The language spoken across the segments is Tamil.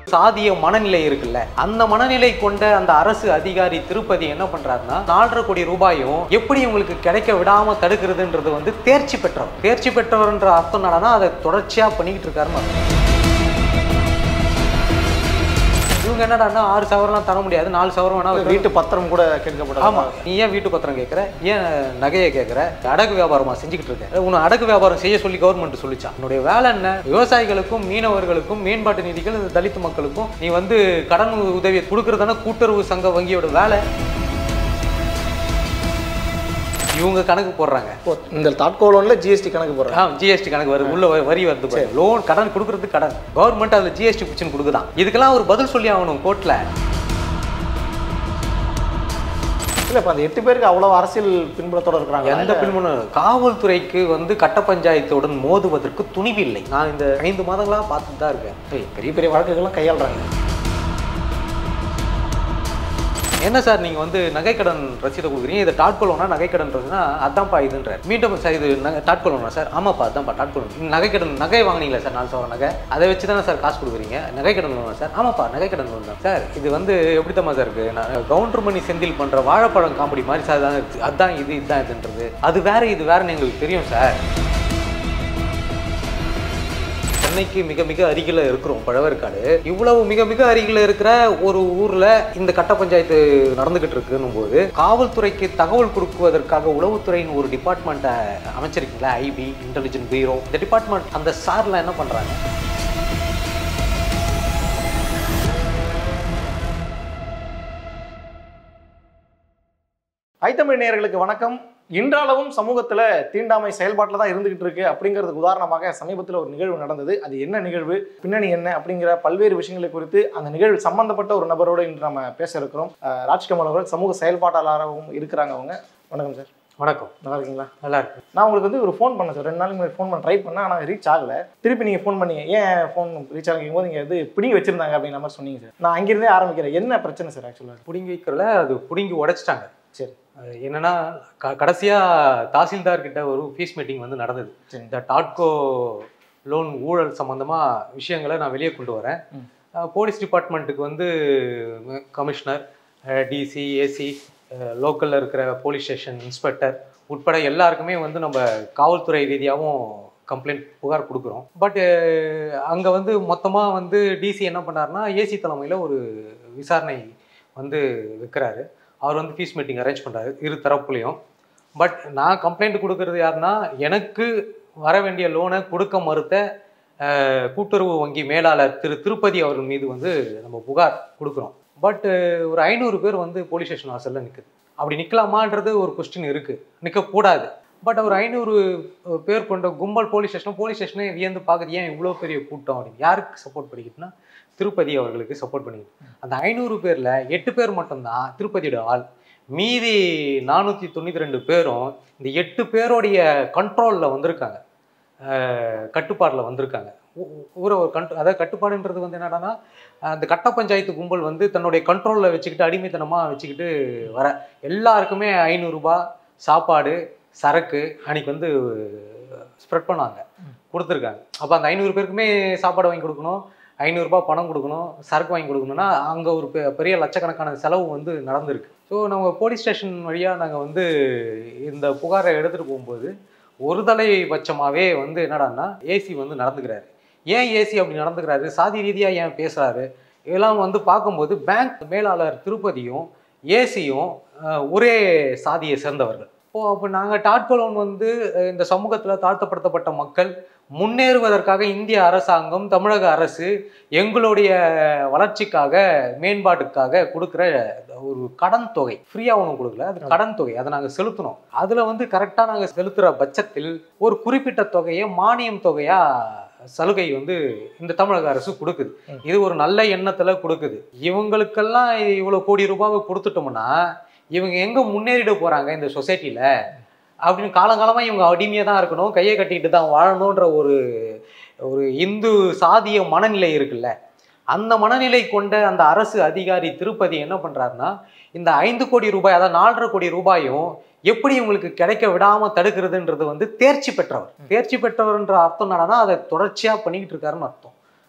சாதிய மனநிலை இருக்குல்ல அந்த மனநிலை கொண்ட அந்த அரசு அதிகாரி திருப்பதி என்ன பண்றாருன்னா நாலரை கோடி ரூபாயும் எப்படி உங்களுக்கு கிடைக்க விடாம தடுக்கிறதுன்றது வந்து தேர்ச்சி பெற்றவர் தேர்ச்சி பெற்றவர்ன்ற அர்த்தம் என்னன்னா அதை தொடர்ச்சியா பண்ணிக்கிட்டு இருக்காருன்னு அர்த்தம். இவங்க என்னடான்னா ஆறு சவரம்லாம் தர முடியாது நாலு சவரம் வேணா வீட்டு வீட்டு பத்திரம் கூட கேட்கப்பட்டது ஆமா நீ ஏன் வீட்டு பத்திரம் கேட்குற ஏன் நகையை கேட்குற அடகு வியாபாரமா செஞ்சுக்கிட்டு இருக்க உன்னை அடகு வியாபாரம் செய்ய சொல்லி கவர்மெண்ட் சொல்லிச்சா உன்னுடைய வேலை என்ன விவசாயிகளுக்கும் மீனவர்களுக்கும் மேம்பாட்டு நிதிகள் தலித் மக்களுக்கும் நீ வந்து கடன் உதவியை கொடுக்கறதான கூட்டுறவு சங்க வங்கியோட வேலை இவங்க கணக்கு போடுறாங்க இப்போ இந்த தாட்கோ லோன்ல ஜிஎஸ்டி கணக்கு போடுறேன் ஆ ஜிஎஸ்டி கணக்கு வருது உள்ள வ- வரி வருது பாரு லோன் கடன் கொடுக்கறது கடன் கவர்மெண்ட் அதில் ஜிஎஸ்டி பிடிச்சின்னு கொடுக்குதான் இதுக்கெல்லாம் ஒரு பதில் சொல்லி ஆகணும் கோர்ட்டில் இல்ல இப்ப அந்த எட்டு பேருக்கு அவ்வளவு அரசியல் பின்புலத்தோட இருக்கிறாங்க எந்த பின்புண காவல்துறைக்கு வந்து கட்ட பஞ்சாயத்துடன் மோதுவதற்கு துணிவில்லை நான் இந்த ஐந்து மாதங்களா பார்த்துட்டு தான் இருக்கேன் ஏய், பெரிய பெரிய வழக்குகள்லாம் கையாளுறாங்க என்ன சார் நீங்க வந்து நகைக்கடன் ரசீதை கொடுக்குறீங்க இதை டாட்கொலோனா நகைக்கடன் ரசீதுனா அதான்ப்பா இதுன்ற மீண்டும் சார் இது நகை டாட்கொலோனா சார் ஆமாப்பா அதான்ப்பா டாட்கொலோன் நகைக்கடன் நகை வாங்குனீங்களா சார் நாலு சவரம் நகை அதை வச்சு தானே சார் காசு கொடுக்குறீங்க நகைக்கடன் லோனா சார் ஆமாப்பா நகைக்கடன் லோன் தான் சார் இது வந்து எப்படி தம்மா சார் இருக்கு நான் கவுண்டர் மணி செந்தில் பண்ற வாழைப்பழம் காமெடி மாதிரி சார் தான் இருக்கு அதான் இது இதுதான் இதுன்றது அது வேற இது வேறன்னு எங்களுக்கு தெரியும் சார் சென்னைக்கு மிக மிக அருகில் இருக்கிறோம் பழவேற்காடு இவ்வளவு மிக மிக அருகில் இருக்கிற ஒரு ஊர்ல இந்த கட்ட பஞ்சாயத்து நடந்துகிட்டு இருக்குன்னும் போது காவல்துறைக்கு தகவல் கொடுக்குவதற்காக உளவுத்துறையின் ஒரு டிபார்ட்மெண்ட்டை அமைச்சிருக்கீங்களா ஐபி இன்டெலிஜென்ட் பீரோ இந்த டிபார்ட்மெண்ட் அந்த சார்ல என்ன பண்றாங்க ஐத்தமிழ் நேயர்களுக்கு வணக்கம் இன்றளவும் சமூகத்துல தீண்டாமை செயல்பாட்டில் தான் இருந்துகிட்டு இருக்கு அப்படிங்கிறதுக்கு உதாரணமாக சமீபத்தில் ஒரு நிகழ்வு நடந்தது அது என்ன நிகழ்வு பின்னணி என்ன அப்படிங்கிற பல்வேறு விஷயங்களை குறித்து அந்த நிகழ்வு சம்பந்தப்பட்ட ஒரு நபரோடு இன்று நம்ம பேச இருக்கிறோம் அஹ், ராஜ்கமல் அவர்கள் சமூக செயல்பாட்டாளராகவும் இருக்கிறாங்க அவங்க வணக்கம் சார் வணக்கம் நல்லா இருக்கீங்களா நல்லா இருக்கு நான் உங்களுக்கு வந்து ஒரு ஃபோன் பண்ணேன் சார் ரெண்டு நாளைக்கு முன்னாடி ஃபோன் பண்ண ட்ரை பண்ணேன் ஆனால் ரீச் ஆகல திருப்பி நீங்கள் ஃபோன் பண்ணீங்க ஏன் ஃபோன் ரீச் ஆகும் போது நீங்கள் இது பிடிங்கி வச்சிருந்தாங்க அப்படிங்கிற மாதிரி சொன்னீங்க சார் நான் அங்கிருந்தே ஆரம்பிக்கிறேன் என்ன பிரச்சனை சார் ஆக்சுவலாக புடுங்கி வைக்கிறல அது புடுங்கி உடைச்சிட்டாங்க சரி அது என்னன்னா க கடைசியா தாசில்தார் கிட்ட ஒரு ஃபீஸ் மீட்டிங் வந்து நடந்தது சரி இந்த டாட்கோ லோன் ஊழல் சம்பந்தமா விஷயங்களை நான் வெளியே கொண்டு வரேன் ம். அஹ் போலீஸ் டிபார்ட்மெண்ட்டுக்கு வந்து கமிஷனர் டிசி ஏசி லோக்கலில் இருக்கிற போலீஸ் ஸ்டேஷன் இன்ஸ்பெக்டர் உட்பட எல்லாருக்குமே வந்து நம்ம காவல்துறை ரீதியாகவும் கம்ப்ளைண்ட் புகார் கொடுக்குறோம் பட் அங்கே வந்து மொத்தமாக வந்து டிசி என்ன பண்ணாருன்னா ஏசி தலைமையில் ஒரு விசாரணை வந்து வைக்கிறாரு அவர் வந்து ஃபீஸ் மீட்டிங் அரேஞ்ச் பண்ணுறாரு இரு தரப்புலையும் பட் நான் கம்ப்ளைண்ட் கொடுக்கறது யாருன்னா எனக்கு வர வேண்டிய லோனை கொடுக்க மறுத்த அஹ், கூட்டுறவு வங்கி மேலாளர் திரு திருப்பதி அவர்கள் மீது வந்து நம்ம புகார் கொடுக்குறோம் பட் ஒரு ஐநூறு பேர் வந்து போலீஸ் ஸ்டேஷன் வாசலில் நிற்குது அப்படி நிற்கலாமான்றது ஒரு கொஸ்டின் இருக்குது நிற்கக்கூடாது பட் ஒரு ஐநூறு பேர் கொண்ட கும்பல் போலீஸ் ஸ்டேஷன் போலீஸ் ஸ்டேஷனே வியந்து பார்க்குறது ஏன் இவ்வளோ பெரிய கூட்டம் அப்படின்னு யாருக்கு சப்போர்ட் பண்ணிக்கிட்டுனா திருப்பதி அவர்களுக்கு சப்போர்ட் பண்ணிக்கிட்டு அந்த ஐநூறு பேரில் எட்டு பேர் மட்டும்தான் திருப்பதியோட ஆள் மீதி நானூற்றி தொண்ணூற்றி ரெண்டு பேரும் இந்த எட்டு பேருடைய கண்ட்ரோலில் வந்திருக்காங்க கட்டுப்பாடில் வந்திருக்காங்க ஊ- ஊரை ஒரு கண்ட் அதாவது கட்டுப்பாடுன்றது வந்து என்னடான்னா அந்த கட்ட பஞ்சாயத்து கும்பல் வந்து தன்னுடைய கண்ட்ரோலில் வச்சுக்கிட்டு அடிமைத்தனமாக வச்சுக்கிட்டு வர எல்லாருக்குமே ஐநூறுரூபா சாப்பாடு சரக்கு அன்னைக்கு வந்து ஸ்ப்ரெட் பண்ணாங்க கொடுத்துருக்காங்க அப்போ அந்த ஐநூறு பேருக்குமே சாப்பாடு வாங்கி கொடுக்கணும் ஐநூறுரூபா பணம் கொடுக்கணும் சரக்கு வாங்கி கொடுக்கணும்னா அங்கே ஒரு பெ- பெரிய லட்சக்கணக்கான செலவு வந்து நடந்திருக்கு ஸோ நம்ம போலீஸ் ஸ்டேஷன் வழியாக நாங்கள் வந்து இந்த புகாரை எடுத்துகிட்டு போகும்போது ஒரு தலைபட்சமாகவே வந்து என்னடான்னா ஏசி வந்து நடந்துக்கிறாரு ஏன் ஏசி அப்படி நடந்துக்கிறாரு சாதி ரீதியாக ஏன் பேசுகிறாரு இதெல்லாம் வந்து பார்க்கும்போது பேங்க் மேலாளர் திருப்பதியும் ஏசியும் ஒரே சாதியை சேர்ந்தவர்கள் இப்போ அப்போ நாங்கள் டாட்கோலோன் வந்து அஹ், இந்த சமூகத்தில் தாழ்த்தப்படுத்தப்பட்ட மக்கள் முன்னேறுவதற்காக இந்திய அரசாங்கம் தமிழக அரசு எங்களுடைய வளர்ச்சிக்காக மேம்பாட்டுக்காக கொடுக்குற ஒரு கடன் தொகை ஃப்ரீயாக ஒன்றும் கொடுக்கல அது கடன் தொகை அதை நாங்கள் செலுத்தணும் அதில் வந்து கரெக்டாக நாங்கள் செலுத்துகிற பட்சத்தில் ஒரு குறிப்பிட்ட தொகையை மானியம் தொகையாக சலுகை வந்து இந்த தமிழக அரசு கொடுக்குது ம். இது ஒரு நல்ல எண்ணத்தில் கொடுக்குது இவங்களுக்கெல்லாம் இவ்வளோ கோடி ரூபாவை கொடுத்துட்டோம்னா இவங்க எங்கே முன்னேறிட போகிறாங்க இந்த சொசைட்டியில் அப்படின்னு காலங்காலமாக இவங்க அடிமையாக தான் இருக்கணும் கையை கட்டிக்கிட்டு தான் வாழணுன்ற ஒரு ஒரு இந்து சாதிய மனநிலை இருக்குல்ல அந்த மனநிலை கொண்ட அந்த அரசு அதிகாரி திருப்பதி என்ன பண்ணுறாருன்னா இந்த ஐந்து கோடி ரூபாய் அதாவது நாலரை கோடி ரூபாயும் எப்படி உங்களுக்கு கிடைக்க விடாம தடுக்கிறதுன்றது வந்து தேர்ச்சி பெற்றவர் தேர்ச்சி பெற்றவர்ன்ற அர்த்தம் என்னன்னா அதை தொடர்ச்சியா பண்ணிக்கிட்டு இருக்காருன்னு அர்த்தம்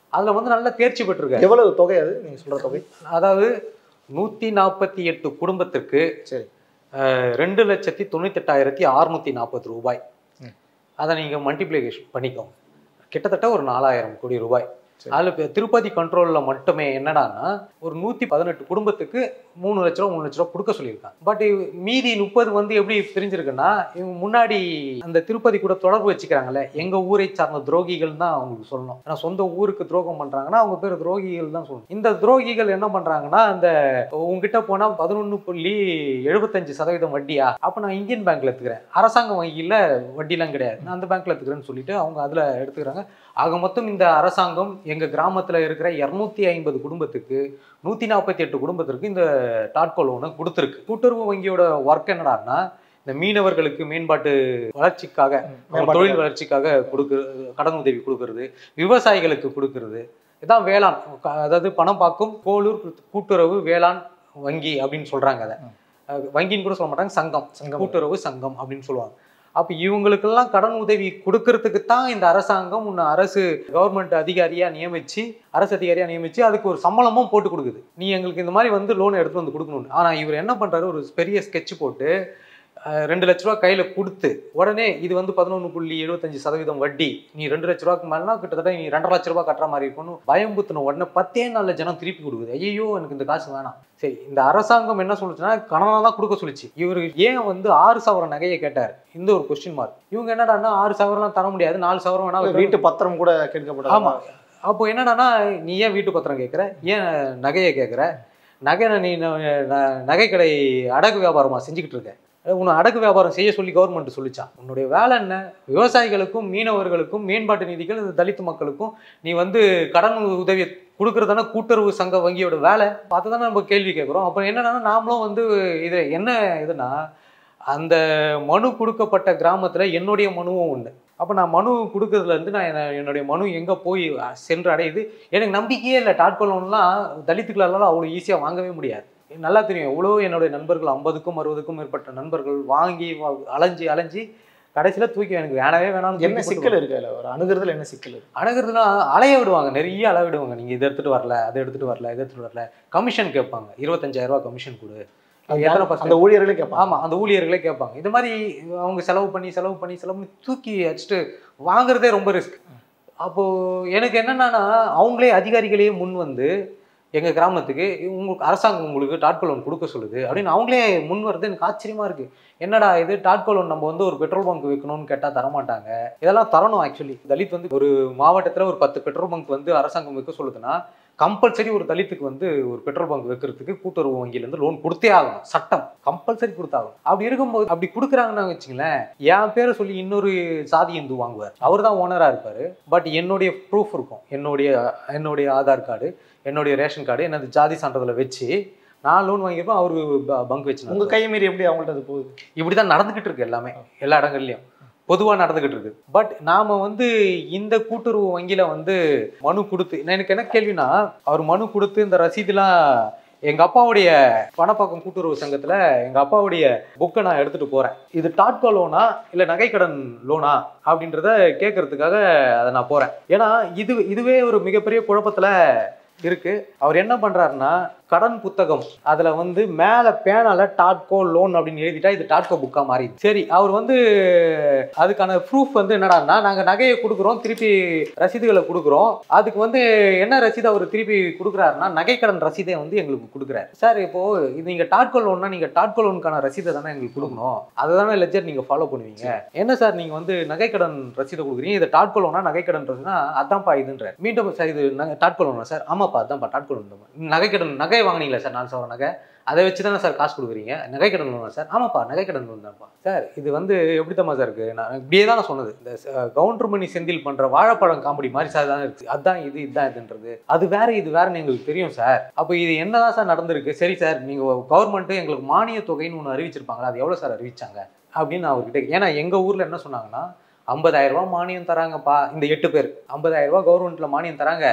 அதுல வந்து நல்லா தேர்ச்சி பெற்றிருக்காரு எவ்வளவு தொகை அது நீங்க சொல்ற தொகை அதாவது நூத்தி நாற்பத்தி எட்டு குடும்பத்திற்கு சரி அஹ், ரெண்டு லட்சத்தி தொண்ணூத்தெட்டாயிரத்தி அறுநூத்தி நாற்பது ரூபாய் ம். அதை நீங்க மல்டிப்ளிகேஷன் பண்ணிக்கோங்க கிட்டத்தட்ட ஒரு நாலாயிரம் கோடி ரூபாய் சரி. அதுல இப்ப திருப்பதி கண்ட்ரோல்ல மட்டுமே என்னடான்னா ஒரு நூத்தி பதினெட்டு குடும்பத்துக்கு மூணு லட்ச ரூபா மூணு லட்ச ரூபா கொடுக்க சொல்லியிருக்காங்க பட் மீதி முப்பது வந்து எப்படி பிரிஞ்சிருக்குன்னா இவங்க முன்னாடி அந்த திருப்பதி கூட தொடர்பு வச்சுக்கிறாங்கல்ல எங்க ஊரை சார்ந்த துரோகிகள் தான் அவங்களுக்கு சொல்லணும் ஏன்னா சொந்த ஊருக்கு துரோகம் பண்றாங்கன்னா அவங்க பேர் துரோகிகள் தான் சொல்லணும் இந்த துரோகிகள் என்ன பண்றாங்கன்னா அந்த உங்ககிட்ட போனா பதினொன்று புள்ளி எழுபத்தஞ்சு சதவீதம் வட்டியா அப்ப நான் இந்தியன் பேங்க்ல எடுத்துக்கிறேன் அரசாங்க வங்கியில வட்டிலாம் கிடையாது நான் அந்த பேங்க்ல எடுத்துக்கிறேன்னு சொல்லிட்டு அவங்க அதுல எடுத்துக்கிறாங்க ஆக மொத்தம் இந்த அரசாங்கம் எங்க கிராமத்துல இருக்கிற இருநூத்தி ஐம்பது குடும்பத்துக்கு நூத்தி நாற்பத்தி எட்டு குடும்பத்திற்கு இந்த டாட்கோ லோனை கொடுத்துருக்கு கூட்டுறவு வங்கியோட ஒர்க் என்னடான்னா இந்த மீனவர்களுக்கு மேம்பாட்டு வளர்ச்சிக்காக அவங்க தொழில் வளர்ச்சிக்காக கொடுக்குற கடன் உதவி கொடுக்கறது விவசாயிகளுக்கு கொடுக்கறது இதான் வேளாண் க- அதாவது பணம் பார்க்கும் கோளூர் கூட்டுறவு வேளாண் வங்கி அப்படின்னு சொல்றாங்க அதை அஹ் வங்கின்னு கூட சொல்ல மாட்டாங்க சங்கம் சங்கம். கூட்டுறவு சங்கம் அப்படின்னு சொல்லுவாங்க அப்ப இவங்களுக்கெல்லாம் கடன் உதவி கொடுக்கறதுக்கு தான் இந்த அரசாங்கம் உன்னை அரசு கவர்மெண்ட் அதிகாரியா நியமிச்சு அரசு அதிகாரியா நியமிச்சு அதுக்கு ஒரு சம்பளமும் போட்டு கொடுக்குது நீ எங்களுக்கு இந்த மாதிரி வந்து லோன் எடுத்து வந்து கொடுக்கணும்னு ஆனா இவர் என்ன பண்றாரு ஒரு பெரிய ஸ்கெட்ச் போட்டு அஹ், ரெண்டு லட்ச ரூபா கையில கொடுத்து உடனே இது வந்து பதினொன்று புள்ளி எழுபத்தஞ்சு சதவீதம் வட்டி நீ ரெண்டு லட்ச ரூபாய்க்கு மேலனா கிட்டத்தட்ட நீ ரெண்டரை லட்ச ரூபாய் கட்டுற மாதிரி இருக்கும்னு பயம் புத்தின உடனே பத்தே நாள்ல ஜனம் திருப்பி கொடுக்குது ஐயோ எனக்கு இந்த காசு வேணாம் சரி இந்த அரசாங்கம் என்ன சொல்லுச்சுன்னா கடனாக தான் கொடுக்க சொல்லிச்சு இவரு ஏன் வந்து ஆறு சவரம் நகையை கேட்டார் இந்த ஒரு கொஸ்டின் மார்க் இவங்க என்னடான்னா ஆறு சவரம்லாம் தர முடியாது நாலு சவரம் வேணா வீட்டு பத்திரம் கூட கேட்கப்படாது ஆமா அப்போ என்னடான்னா நீ ஏன் வீட்டு பத்திரம் கேட்குற ஏன் நகையை கேட்குற நகை நீ ந- ந- நகைக்கடை அடகு வியாபாரமா செஞ்சுக்கிட்டு இருக்க உன்னை அடகு வியாபாரம் செய்ய சொல்லி கவர்மெண்ட் சொல்லிச்சான் உன்னுடைய வேலை என்ன விவசாயிகளுக்கும் மீனவர்களுக்கும் மேம்பாட்டு நிதிகள் இந்த தலித் மக்களுக்கும் நீ வந்து கடன் உதவி கொடுக்கறதான கூட்டுறவு சங்க வங்கியோட வேலை பார்த்து தானே நம்ம கேள்வி கேட்குறோம் அப்புறம் என்னன்னா நாமளும் வந்து இது என்ன இதுனா அந்த மனு கொடுக்கப்பட்ட கிராமத்துல என்னுடைய மனுவும் ஒன்று அப்போ நான் மனு கொடுக்கறதுல இருந்து நான் என்ன- என்னுடைய மனு எங்கே போய் சென்று அடையுது எனக்கு நம்பிக்கையே இல்லை டாட்கோ லோன்லாம் தலித்துக்களால அவ்வளோ ஈஸியாக வாங்கவே முடியாது எனக்கு நல்லா தெரியும் எவ்வளோ என்னுடைய நண்பர்கள் ஐம்பதுக்கும் அறுபதுக்கும் மேற்பட்ட நண்பர்கள் வாங்கி வா- அலைஞ்சு அலைஞ்சு கடைசியில் தூக்கி எனக்கு வேணவே வேணாம்னு என்ன தூக்கி சிக்கல் இருக்கு அதுல ஒரு அணுகிறதுல என்ன சிக்கல் இருக்கு அணுகிறதுனா அலைய விடுவாங்க நிறைய அலைய விடுவாங்க நீங்கள் இதை எடுத்துகிட்டு வரல அதை எடுத்துகிட்டு வரல இதை எடுத்துகிட்டு வரல கமிஷன் கேட்பாங்க இருபத்தஞ்சாயிரம் ரூபாய் கமிஷன் கொடு அது எத்தனை அந்த பர்சன்ட் ஊழியர்களே கேட்பாங்க ஆமா அந்த ஊழியர்களே கேட்பாங்க இது மாதிரி அவங்க செலவு பண்ணி செலவு பண்ணி செலவு பண்ணி தூக்கி அடிச்சுட்டு வாங்குறதே ரொம்ப ரிஸ்க் அப்போ எனக்கு என்னன்னா அவங்களே அதிகாரிகளே முன் வந்து எங்க கிராமத்துக்கு உங்களுக்கு அரசாங்கம் உங்களுக்கு டாட்கோ லோன் கொடுக்க சொல்லுது அப்படின்னு அவங்களே முன் வர்றது எனக்கு ஆச்சரியமா இருக்கு என்னடா இது டாட்கோ லோன் நம்ம வந்து ஒரு பெட்ரோல் பங்க் வைக்கணும்னு கேட்டா தரமாட்டாங்க இதெல்லாம் தரணும் ஆக்சுவலி தலித் வந்து ஒரு மாவட்டத்துல ஒரு பத்து பெட்ரோல் பங்க் வந்து அரசாங்கம் வைக்க சொல்லுதுன்னா கம்பல்சரி ஒரு தலித்துக்கு வந்து ஒரு பெட்ரோல் பங்க் வைக்கிறதுக்கு கூட்டுறவு வங்கியில இருந்து லோன் கொடுத்தே ஆகணும் சட்டம் கம்பல்சரி கொடுத்தாகணும் அப்படி இருக்கும்போது அப்படி கொடுக்குறாங்கன்னு வச்சுங்களேன் என் பேரை சொல்லி இன்னொரு சாதி இந்து வாங்குவார் அவர் தான் ஓனரா இருப்பாரு பட் என்னுடைய ப்ரூஃப் இருக்கும் என்னுடைய என்னுடைய ஆதார் கார்டு என்னுடைய ரேஷன் கார்டு எனது ஜாதி சான்றிதழை வச்சு நான் லோன் வாங்கியிருப்பேன் அவரு பங்க் வச்சு உங்க கை மீறி எப்படி அவங்கள்ட்ட அது போகுது இப்படி தான் நடந்துகிட்டு இருக்கு எல்லாமே எல்லா இடங்கள்லையும் பொதுவாக நடந்துகிட்டு இருக்கு பட் நாம வந்து இந்த கூட்டுறவு வங்கியில வந்து மனு கொடுத்து நான் எனக்கு என்ன கேள்வினா அவர் மனு கொடுத்து இந்த ரசீதுலாம் எங்க அப்பாவுடைய பணப்பாக்கம் கூட்டுறவு சங்கத்துல எங்க அப்பாவுடைய புக்கை நான் எடுத்துட்டு போறேன் இது டாட்கோ லோனா இல்ல நகைக்கடன் லோனா அப்படின்றத கேட்கறதுக்காக அதை நான் போறேன் ஏன்னா இது இதுவே ஒரு மிகப்பெரிய குழப்பத்துல இருக்கு அவர் என்ன பண்றாருன்னா கடன் புத்தகம் அதுல வந்து மேல பேனால டாட்கோ லோன் அப்படின்னு எழுதிட்டா இது டாட்கோ புக்கா மாறி சரி அவர் வந்து அதுக்கான ப்ரூஃப் வந்து என்னடான்னா நாங்க நகையை கொடுக்குறோம் திருப்பி ரசீதுகளை கொடுக்குறோம் அதுக்கு வந்து என்ன ரசீது அவர் திருப்பி கொடுக்குறாருன்னா நகைக்கடன் ரசீதை வந்து எங்களுக்கு கொடுக்குறாரு சார் இப்போ இது நீங்க டாட்கோ லோன்னா நீங்க டாட்கோ லோனுக்கான ரசீதை தானே எங்களுக்கு கொடுக்கணும் அதை தானே லெஜர் நீங்க ஃபாலோ பண்ணுவீங்க என்ன சார் நீங்க வந்து நகைக்கடன் ரசீதை கொடுக்குறீங்க இது டாட்கோ லோனா நகைக்கடன் ரசீதுனா அதான்ப்பா இதுன்ற மீண்டும் சார் இது நகை- டாட்கோ லோனா சார் ஆமாப்பா அதான்ப்பா டாட்கோ லோன் தான் நகைக்கடன் நகை வாங்குனீங்களா சார் நாலு சவரம் நகை அதை வச்சு தானே சார் காசு கொடுக்குறீங்க நகைக்கடன் லோனா சார் ஆமாப்பா நகைக்கடன் லோன் தான்ப்பா சார் இது வந்து எப்படி தான் சார் இருக்கு நான் இப்படியே தான் நான் சொன்னது இந்த கவுண்டர் மணி செந்தில் பண்ற வாழைப்பழம் காமெடி மாதிரி சார் தான் இருக்கு அதான் இது இதுதான் இதுன்றது அது வேற இது வேறன்னு எங்களுக்கு தெரியும் சார் அப்போ இது என்னதான் சார் நடந்திருக்கு சரி சார் நீங்க கவர்மெண்ட் எங்களுக்கு மானிய தொகைன்னு ஒன்று அறிவிச்சிருப்பாங்களா அது எவ்வளவு சார் அறிவிச்சாங்க அப்படின்னு நான் அவர்கிட்ட ஏன்னா எங்க ஊர்ல என்ன சொன்னாங்கன்னா ஐம்பதாயிரம் ரூபாய் மானியம் தராங்கப்பா இந்த எட்டு பேர் ஐம்பதாயிரம் ரூபாய் கவர்மெண்ட்ல மானியம் தராங்க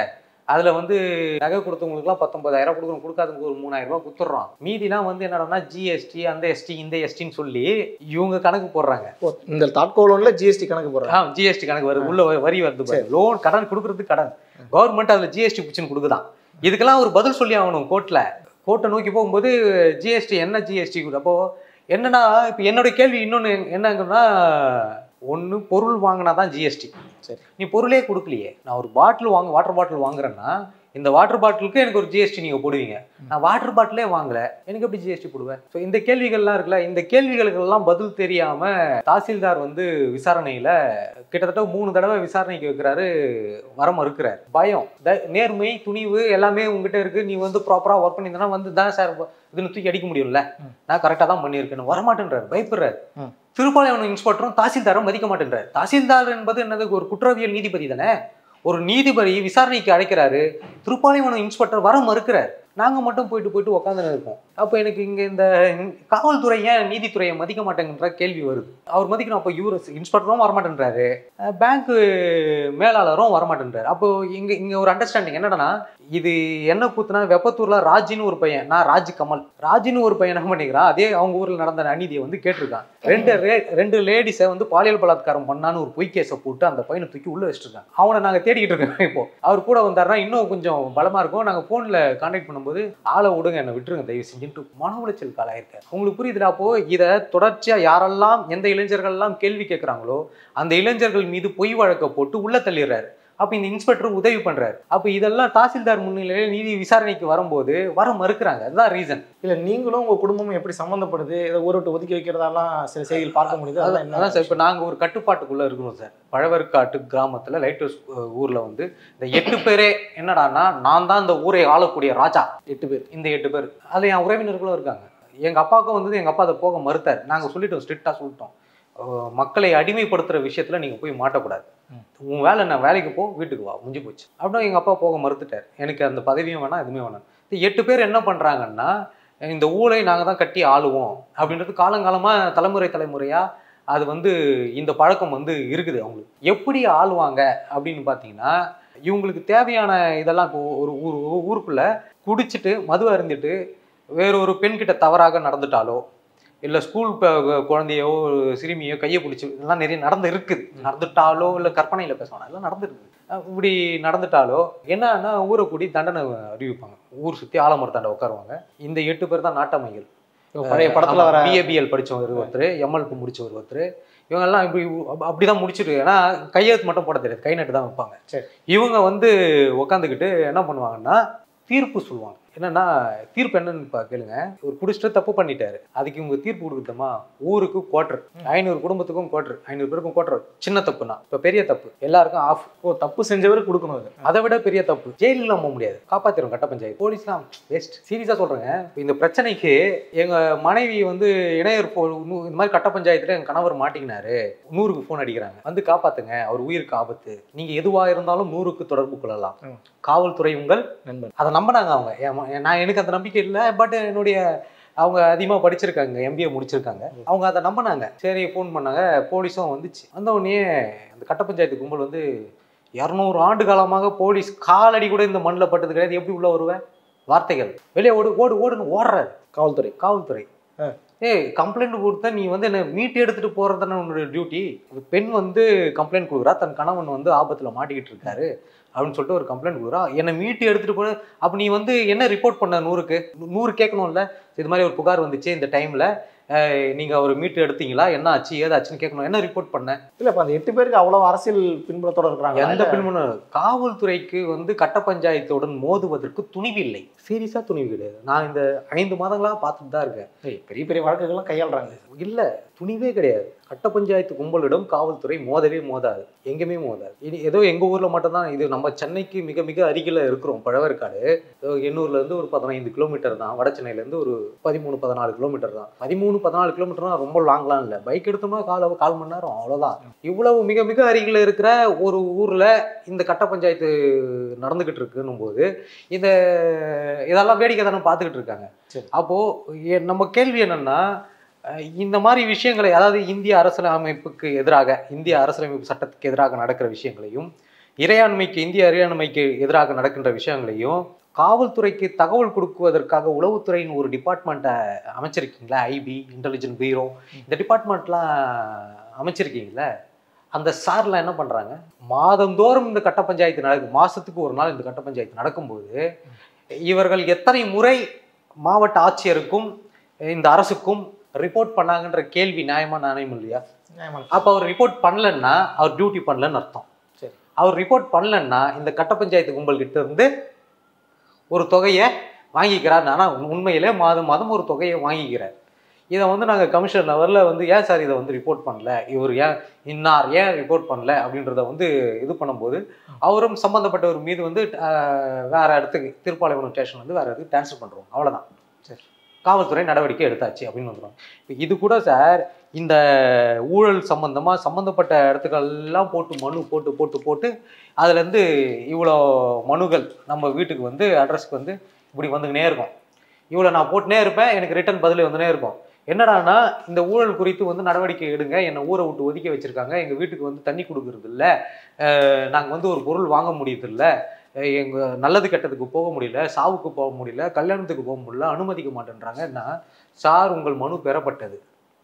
அதுல வந்து நகை கொடுத்தவங்களுக்குலாம் பத்தொன்பதாயிரம் கொடுக்கணும் கொடுக்காதவங்களுக்கு ஒரு மூணாயிரம் ரூபாய் கொடுத்துட்றோம் மீதிலாம் வந்து என்னடான்னா ஜிஎஸ்டி அந்த எஸ்டி இந்த எஸ்டின்னு சொல்லி இவங்க கணக்கு போடுறாங்க ஓ, இந்த தாட்கோ லோன்ல ஜிஎஸ்டி கணக்கு போடுறாங்க ஆ ஜிஎஸ்டி கணக்கு வருது உள்ள வ- வரி வருது பாரு லோன் கடன் கொடுக்கறது கடன் கவர்மெண்ட் அதுல ஜிஎஸ்டி பிடிச்சின்னு கொடுக்குதான் இதுக்கெல்லாம் ஒரு பதில் சொல்லி ஆகணும் கோர்ட்ல கோர்ட்டை நோக்கி போகும்போது ஜிஎஸ்டி என்ன ஜிஎஸ்டி அப்போ என்னன்னா இப்போ என்னோட கேள்வி இன்னொன்று என்னங்கன்னா ஒன்று பொருள் வாங்கினா தான் ஜிஎஸ்டி சரி. நீ பொருளே கொடுக்கலையே நான் ஒரு பாட்டில் வாங்க வாட்டர் பாட்டில் வாங்குறேன்னா இந்த வாட்டர் பாட்டிலுக்கு எனக்கு ஒரு ஜிஎஸ்டி நீங்கள் போடுவீங்க நான் வாட்டர் பாட்டிலே வாங்கல எனக்கு எப்படி ஜிஎஸ்டி போடுவேன் ஸோ இந்த கேள்விகள்லாம் இருக்குல்ல இந்த கேள்விகளுக்கெல்லாம் பதில் தெரியாம தாசில்தார் வந்து விசாரணையில கிட்டத்தட்ட மூணு தடவை விசாரணைக்கு வைக்கிறாரு வர மறுக்கிறார் பயம் த- நேர்மை துணிவு எல்லாமே உங்ககிட்ட இருக்கு நீ வந்து ப்ராப்பரா ஒர்க் பண்ணியிருந்தனா வந்து தான் சார் இதுன்னு தூக்கி அடிக்க முடியும்ல ம். நான் கரெக்டாக தான் பண்ணியிருக்கேன் வரமாட்டேன்றார் பயப்படுறாரு ம். திருப்பாளையம் இன்ஸ்பெக்டரும் தாசில்தாரும் மதிக்க மாட்டேன்றார் தாசில்தார் என்பது என்னது ஒரு குற்றவியல் நீதிபதி தானே ஒரு நீதிபதி விசாரணைக்கு அழைக்கிறாரு திருப்பாளையம் இன்ஸ்பெக்டர் வர மறுக்கிறார் நாங்க மட்டும் போயிட்டு போயிட்டு உட்காந்துன்னு இருக்கோம் அப்போ எனக்கு இங்க இந்த காவல்துறை ஏன் நீதித்துறையை மதிக்க மாட்டேங்கிற கேள்வி வருது அவர் மதிக்கணும் அப்போ இவர் இன்ஸ்பெக்டரும் வரமாட்டேன்றாரு பேங்க் மேலாளரும் வரமாட்டேன்றாரு அப்போ இங்க இங்க ஒரு அண்டர்ஸ்டாண்டிங் என்னன்னா இது என்ன கூத்துனா வெப்பத்தூர்ல ராஜின்னு ஒரு பையன் நான் ராஜ் கமல் ராஜின்னு ஒரு பையன் என்ன பண்ணிக்கிறான் அதே அவங்க ஊர்ல நடந்த அநீதியை வந்து கேட்டிருக்கான் ரெண்டு ரே- ரெண்டு லேடிஸை வந்து பாலியல் பலாத்காரம் பண்ணான்னு ஒரு பொய் கேஸை போட்டு அந்த பையனை தூக்கி உள்ள வச்சிருக்காங்க அவனை நாங்க தேடிக்கிட்டு இருக்கோம் இப்போ அவர் கூட வந்தாருன்னா இன்னும் கொஞ்சம் பலமா இருக்கும் நாங்க போன்ல கான்டாக்ட் பண்ணும்போது ஆளை விடுங்க என்னை விட்டுருங்க தயவு செஞ்சுட்டு மன உளைச்சல் காலாயிருக்காரு உங்களுக்கு புரியுதுடா அப்போ இதை தொடர்ச்சியா யாரெல்லாம் எந்த இளைஞர்கள்லாம் கேள்வி கேட்குறாங்களோ அந்த இளைஞர்கள் மீது பொய் வழக்கை போட்டு உள்ள தள்ளிடுறாரு அப்ப இந்த இன்ஸ்பெக்டர் உதவி பண்றாரு அப்ப இதெல்லாம் தாசில்தார் முன்னிலையில் நீதி விசாரணைக்கு வரும்போது வர மறுக்கிறாங்க அதுதான் ரீசன் இல்ல நீங்களும் உங்க குடும்பமும் எப்படி சம்பந்தப்படுது இதை ஊரை விட்டு ஒதுக்கி வைக்கிறதெல்லாம் சில செய்திகள் பார்க்க முடியுது அதெல்லாம் என்ன அதான் சார் இப்போ நாங்கள் ஒரு கட்டுப்பாட்டுக்குள்ள இருக்கணும் சார் பழவர்காட்டு கிராமத்துல லைட் ஹவுஸ் ஊர்ல வந்து இந்த எட்டு பேரே என்னடான்னா நான் தான் இந்த ஊரை ஆளக்கூடிய ராஜா எட்டு பேர் இந்த எட்டு பேர் அதுல என் உறவினர்களும் இருக்காங்க எங்க அப்பாவுக்கும் வந்து எங்க அப்பா அதை போக மறுத்தார் நாங்க சொல்லிட்டோம் ஸ்ட்ரிக்டா சொல்லிட்டோம் அஹ் மக்களை அடிமைப்படுத்துற விஷயத்துல நீங்க போய் மாட்டக்கூடாது ம். உன் வேலை நான் வேலைக்கு போ வீட்டுக்கு வா முடிஞ்சு போச்சு அப்படின்னா எங்க அப்பா போக மறுத்துட்டார் எனக்கு அந்த பதவியும் வேணாம் எதுவுமே வேணாம் இந்த எட்டு பேர் என்ன பண்றாங்கன்னா இந்த ஊரை நாங்க தான் கட்டி ஆளுவோம் அப்படின்றது காலங்காலமா தலைமுறை தலைமுறையா அது வந்து இந்த பழக்கம் வந்து இருக்குது அவங்களுக்கு எப்படி ஆளுவாங்க அப்படின்னு பார்த்தீங்கன்னா இவங்களுக்கு தேவையான இதெல்லாம் இப்போ ஒரு ஊர் ஊருக்குள்ள குடிச்சிட்டு மது அருந்திட்டு வேறொரு பெண்கிட்ட தவறாக நடந்துட்டாலோ இல்லை ஸ்கூல் குழந்தையோ ஒரு சிறுமியோ கையை பிடிச்சி இதெல்லாம் நிறைய நடந்து இருக்குது நடந்துட்டாலோ இல்லை கற்பனையில் பேசணும் எல்லாம் நடந்துருக்குது அஹ் இப்படி நடந்துட்டாலோ என்னன்னா ஊரை கூடி தண்டனை அறிவிப்பாங்க ஊர் சுற்றி ஆலமரத்தாண்ட உட்காருவாங்க இந்த எட்டு பேர் தான் நாட்டமைகள் பழைய படத்துல வர பிஏபிஎல் படிச்சவர் ஒருத்தர் எம்எல்க்கு முடிச்சவர் ஒருத்தர் இவங்க எல்லாம் இப்படி அப்~ அப்படிதான் முடிச்சிட்டு ஏன்னா கையெழுத்து மட்டும் போட தெரியாது கை நட்டு தான் வைப்பாங்க சரி. இவங்க வந்து உட்காந்துக்கிட்டு என்ன பண்ணுவாங்கன்னா தீர்ப்பு சொல்லுவாங்க என்னன்னா தீர்ப்பு என்னன்னு பா- கேளுங்க ஒரு குடிச்சிட்டு தப்பு பண்ணிட்டாரு அதுக்கு இவங்க தீர்ப்பு கொடுக்குறதுமா ஊருக்கு குவார்டர் ஐநூறு குடும்பத்துக்கும் குவார்டர் ஐநூறு பேருக்கும் குவார்டர் சின்ன தப்புனா இப்போ பெரிய தப்பு எல்லாருக்கும் ஆஃப் ஓ தப்பு செஞ்சவர் கொடுக்கணும் அது அதை விட பெரிய தப்பு ஜெயிலுக்குலாம் போக முடியாது காப்பாத்திரும் கட்ட பஞ்சாயத்து போலீஸ்லாம் வேஸ்ட் சீரியஸா சொல்றேங்க இப்ப இந்த பிரச்சனைக்கு எங்க மனைவி வந்து இணையர் போ நூ- இந்த மாதிரி கட்ட பஞ்சாயத்துல எங்க கணவர் மாட்டிக்கினாரு நூறுக்கு ஃபோன் அடிக்கிறாங்க வந்து காப்பாத்துங்க அவர் உயிருக்கு ஆபத்து நீங்க எதுவா இருந்தாலும் நூறுக்கு தொடர்பு கொள்ளலாம் ம். காவல்துறை உங்கள் நண்பன் அதை நம்பினாங்க அவங்க என் ம- நான் எனக்கு அந்த நம்பிக்கை இல்லை பட் என்னுடைய அவங்க அதிகமாக படிச்சிருக்காங்க எம்பிஏ முடிச்சிருக்காங்க அவங்க அதை நம்பினாங்க சரி ஃபோன் பண்ணாங்க போலீஸும் வந்துச்சு வந்த உடனே அந்த கட்ட பஞ்சாயத்து கும்பல் வந்து இரநூறு ஆண்டு காலமாக போலீஸ் காலடி கூட இந்த மண்ணில் பட்டது கிடையாது எப்படி உள்ள வருவேன் வார்த்தைகள் வெளியே ஓடு ஓடு ஓடுன்னு ஓடுறாரு காவல்துறை காவல்துறை ஆ. ஏய் கம்ப்ளைண்ட் கொடுத்தா நீ வந்து என்ன மீட்டு எடுத்துட்டு போறது தானே உன்னோட டியூட்டி பெண் வந்து கம்ப்ளைண்ட் கொடுக்குறா தன் கணவன் வந்து ஆபத்துல மாட்டிக்கிட்டு இருக்காரு அப்படின்னு சொல்லிட்டு ஒரு கம்ப்ளைண்ட் கொடுக்குறா என்னை மீட்டு எடுத்துட்டு போன அப்ப நீ வந்து என்ன ரிப்போர்ட் பண்ண நூறுக்கு நூ- நூறு கேட்கணும்ல இது மாதிரி ஒரு புகார் வந்துச்சு இந்த டைம்ல நீங்க ஒரு மீட்டு எடுத்தீங்களா என்ன ஆச்சு ஏதாச்சுன்னு கேட்கணும் என்ன ரிப்போர்ட் பண்ண இல்ல இப்ப அந்த எட்டு பேருக்கு அவ்வளவு அரசியல் பின்புலத்தோட இருக்கிறாங்க எந்த பின்புல காவல்துறைக்கு வந்து கட்ட பஞ்சாயத்துடன் மோதுவதற்கு துணிவு இல்லை சீரியஸா துணிவு கிடையாது நான் இந்த ஐந்து மாதங்களா பார்த்துட்டு தான் இருக்கேன் ஏய், பெரிய பெரிய வழக்குகள்லாம் கையாளுறாங்க இல்ல துணிவே கிடையாது கட்ட பஞ்சாயத்து கும்பலிடம் காவல்துறை மோதவே மோதாது எங்கேயுமே மோதாது இனி ஏதோ எங்க ஊர்ல மட்டும்தான் இது நம்ம சென்னைக்கு மிக மிக அருகில இருக்கிறோம் பழவேற்காடு ஏதோ எண்ணூர்ல இருந்து ஒரு பதினைந்து கிலோமீட்டர் தான் வட சென்னையில இருந்து ஒரு பதிமூணு பதினாலு கிலோமீட்டர் தான் பதிமூணு பதினாலு கிலோமீட்டர்னா ரொம்ப லாங்லாம் இல்லை பைக் எடுத்தோம்னா கால கால் மணி நேரம் அவ்வளவுதான் இவ்வளவு மிக மிக அருகில இருக்கிற ஒரு ஊர்ல இந்த கட்ட பஞ்சாயத்து நடந்துகிட்டு இருக்குன்னும் போது இந்த இதெல்லாம் வேடிக்கை தானே பார்த்துக்கிட்டு இருக்காங்க சரி. அப்போ எ- நம்ம கேள்வி என்னன்னா அஹ் இந்த மாதிரி விஷயங்களை அதாவது இந்திய அரசியலமைப்புக்கு எதிராக இந்திய அரசியலமைப்பு சட்டத்துக்கு எதிராக நடக்கிற விஷயங்களையும் இறையாண்மைக்கு இந்திய இறையாண்மைக்கு எதிராக நடக்கின்ற விஷயங்களையும் காவல்துறைக்கு தகவல் கொடுக்குவதற்காக உளவுத்துறையின் ஒரு டிபார்ட்மெண்ட்டை அமைச்சிருக்கீங்களா ஐபி இன்டெலிஜென்ட் பீரோ இந்த டிபார்ட்மெண்ட்லாம் அமைச்சிருக்கீங்களா அந்த சார்லாம் என்ன பண்ணுறாங்க மாதந்தோறும் இந்த கட்ட பஞ்சாயத்து நடக்கும் மாதத்துக்கு ஒரு நாள் இந்த கட்ட பஞ்சாயத்து நடக்கும்போது இவர்கள் எத்தனை முறை மாவட்ட ஆட்சியருக்கும் இந்த அரசுக்கும் ரிப்போர்ட் பண்ணாங்கன்ற கேள்வி நியாயமா நியாயம் இல்லையா அப்போ அவர் ரிப்போர்ட் பண்ணலன்னா அவர் டியூட்டி பண்ணலன்னு அர்த்தம் சரி. அவர் ரிப்போர்ட் பண்ணலன்னா இந்த கட்ட பஞ்சாயத்து கும்பல் கிட்ட இருந்து ஒரு தொகையை வாங்கிக்கிறார் ஆனால் உண்மையிலே மாதம் மாதம் ஒரு தொகையை வாங்கிக்கிறார் இதை வந்து நாங்கள் கமிஷன் லெவலில் வந்து ஏன் சார் இதை வந்து ரிப்போர்ட் பண்ணல இவர் ஏன் இன்னார் ஏன் ரிப்போர்ட் பண்ணல அப்படின்றத வந்து இது பண்ணும்போது அவரும் சம்மந்தப்பட்டவர் மீது வந்து அஹ், வேற இடத்துக்கு திருப்பாலைவனம் ஸ்டேஷன் வந்து வேற இடத்துக்கு ட்ரான்ஸ்ஃபர் பண்ணுறோம் அவ்வளோதான் சரி. காவல்துறை நடவடிக்கை எடுத்தாச்சு அப்படின்னு வந்துடும் இப்போ இது கூட சார் இந்த ஊழல் சம்பந்தமாக சம்மந்தப்பட்ட இடத்துக்கெல்லாம் போட்டு மனு போட்டு போட்டு போட்டு அதுலேருந்து இவ்வளோ மனுகள் நம்ம வீட்டுக்கு வந்து அட்ரஸ்க்கு வந்து இப்படி வந்துக்கினே இருக்கும் இவ்வளோ நான் போட்டுனே இருப்பேன் எனக்கு ரிட்டர்ன் பதில் வந்துனே இருக்கும் என்னடான்னா இந்த ஊழல் குறித்து வந்து நடவடிக்கை எடுங்க என்னை ஊரை விட்டு ஒதுக்கி வச்சிருக்காங்க எங்கள் வீட்டுக்கு வந்து தண்ணி கொடுக்கறது இல்லை நாங்கள் வந்து ஒரு பொருள் வாங்க முடியறது இல்லை எங்கள் நல்லது கெட்டதுக்கு போக முடியல சாவுக்கு போக முடியல கல்யாணத்துக்கு போக முடியல அனுமதிக்க மாட்டேன்றாங்கன்னா சார் உங்கள் மனு பெறப்பட்டது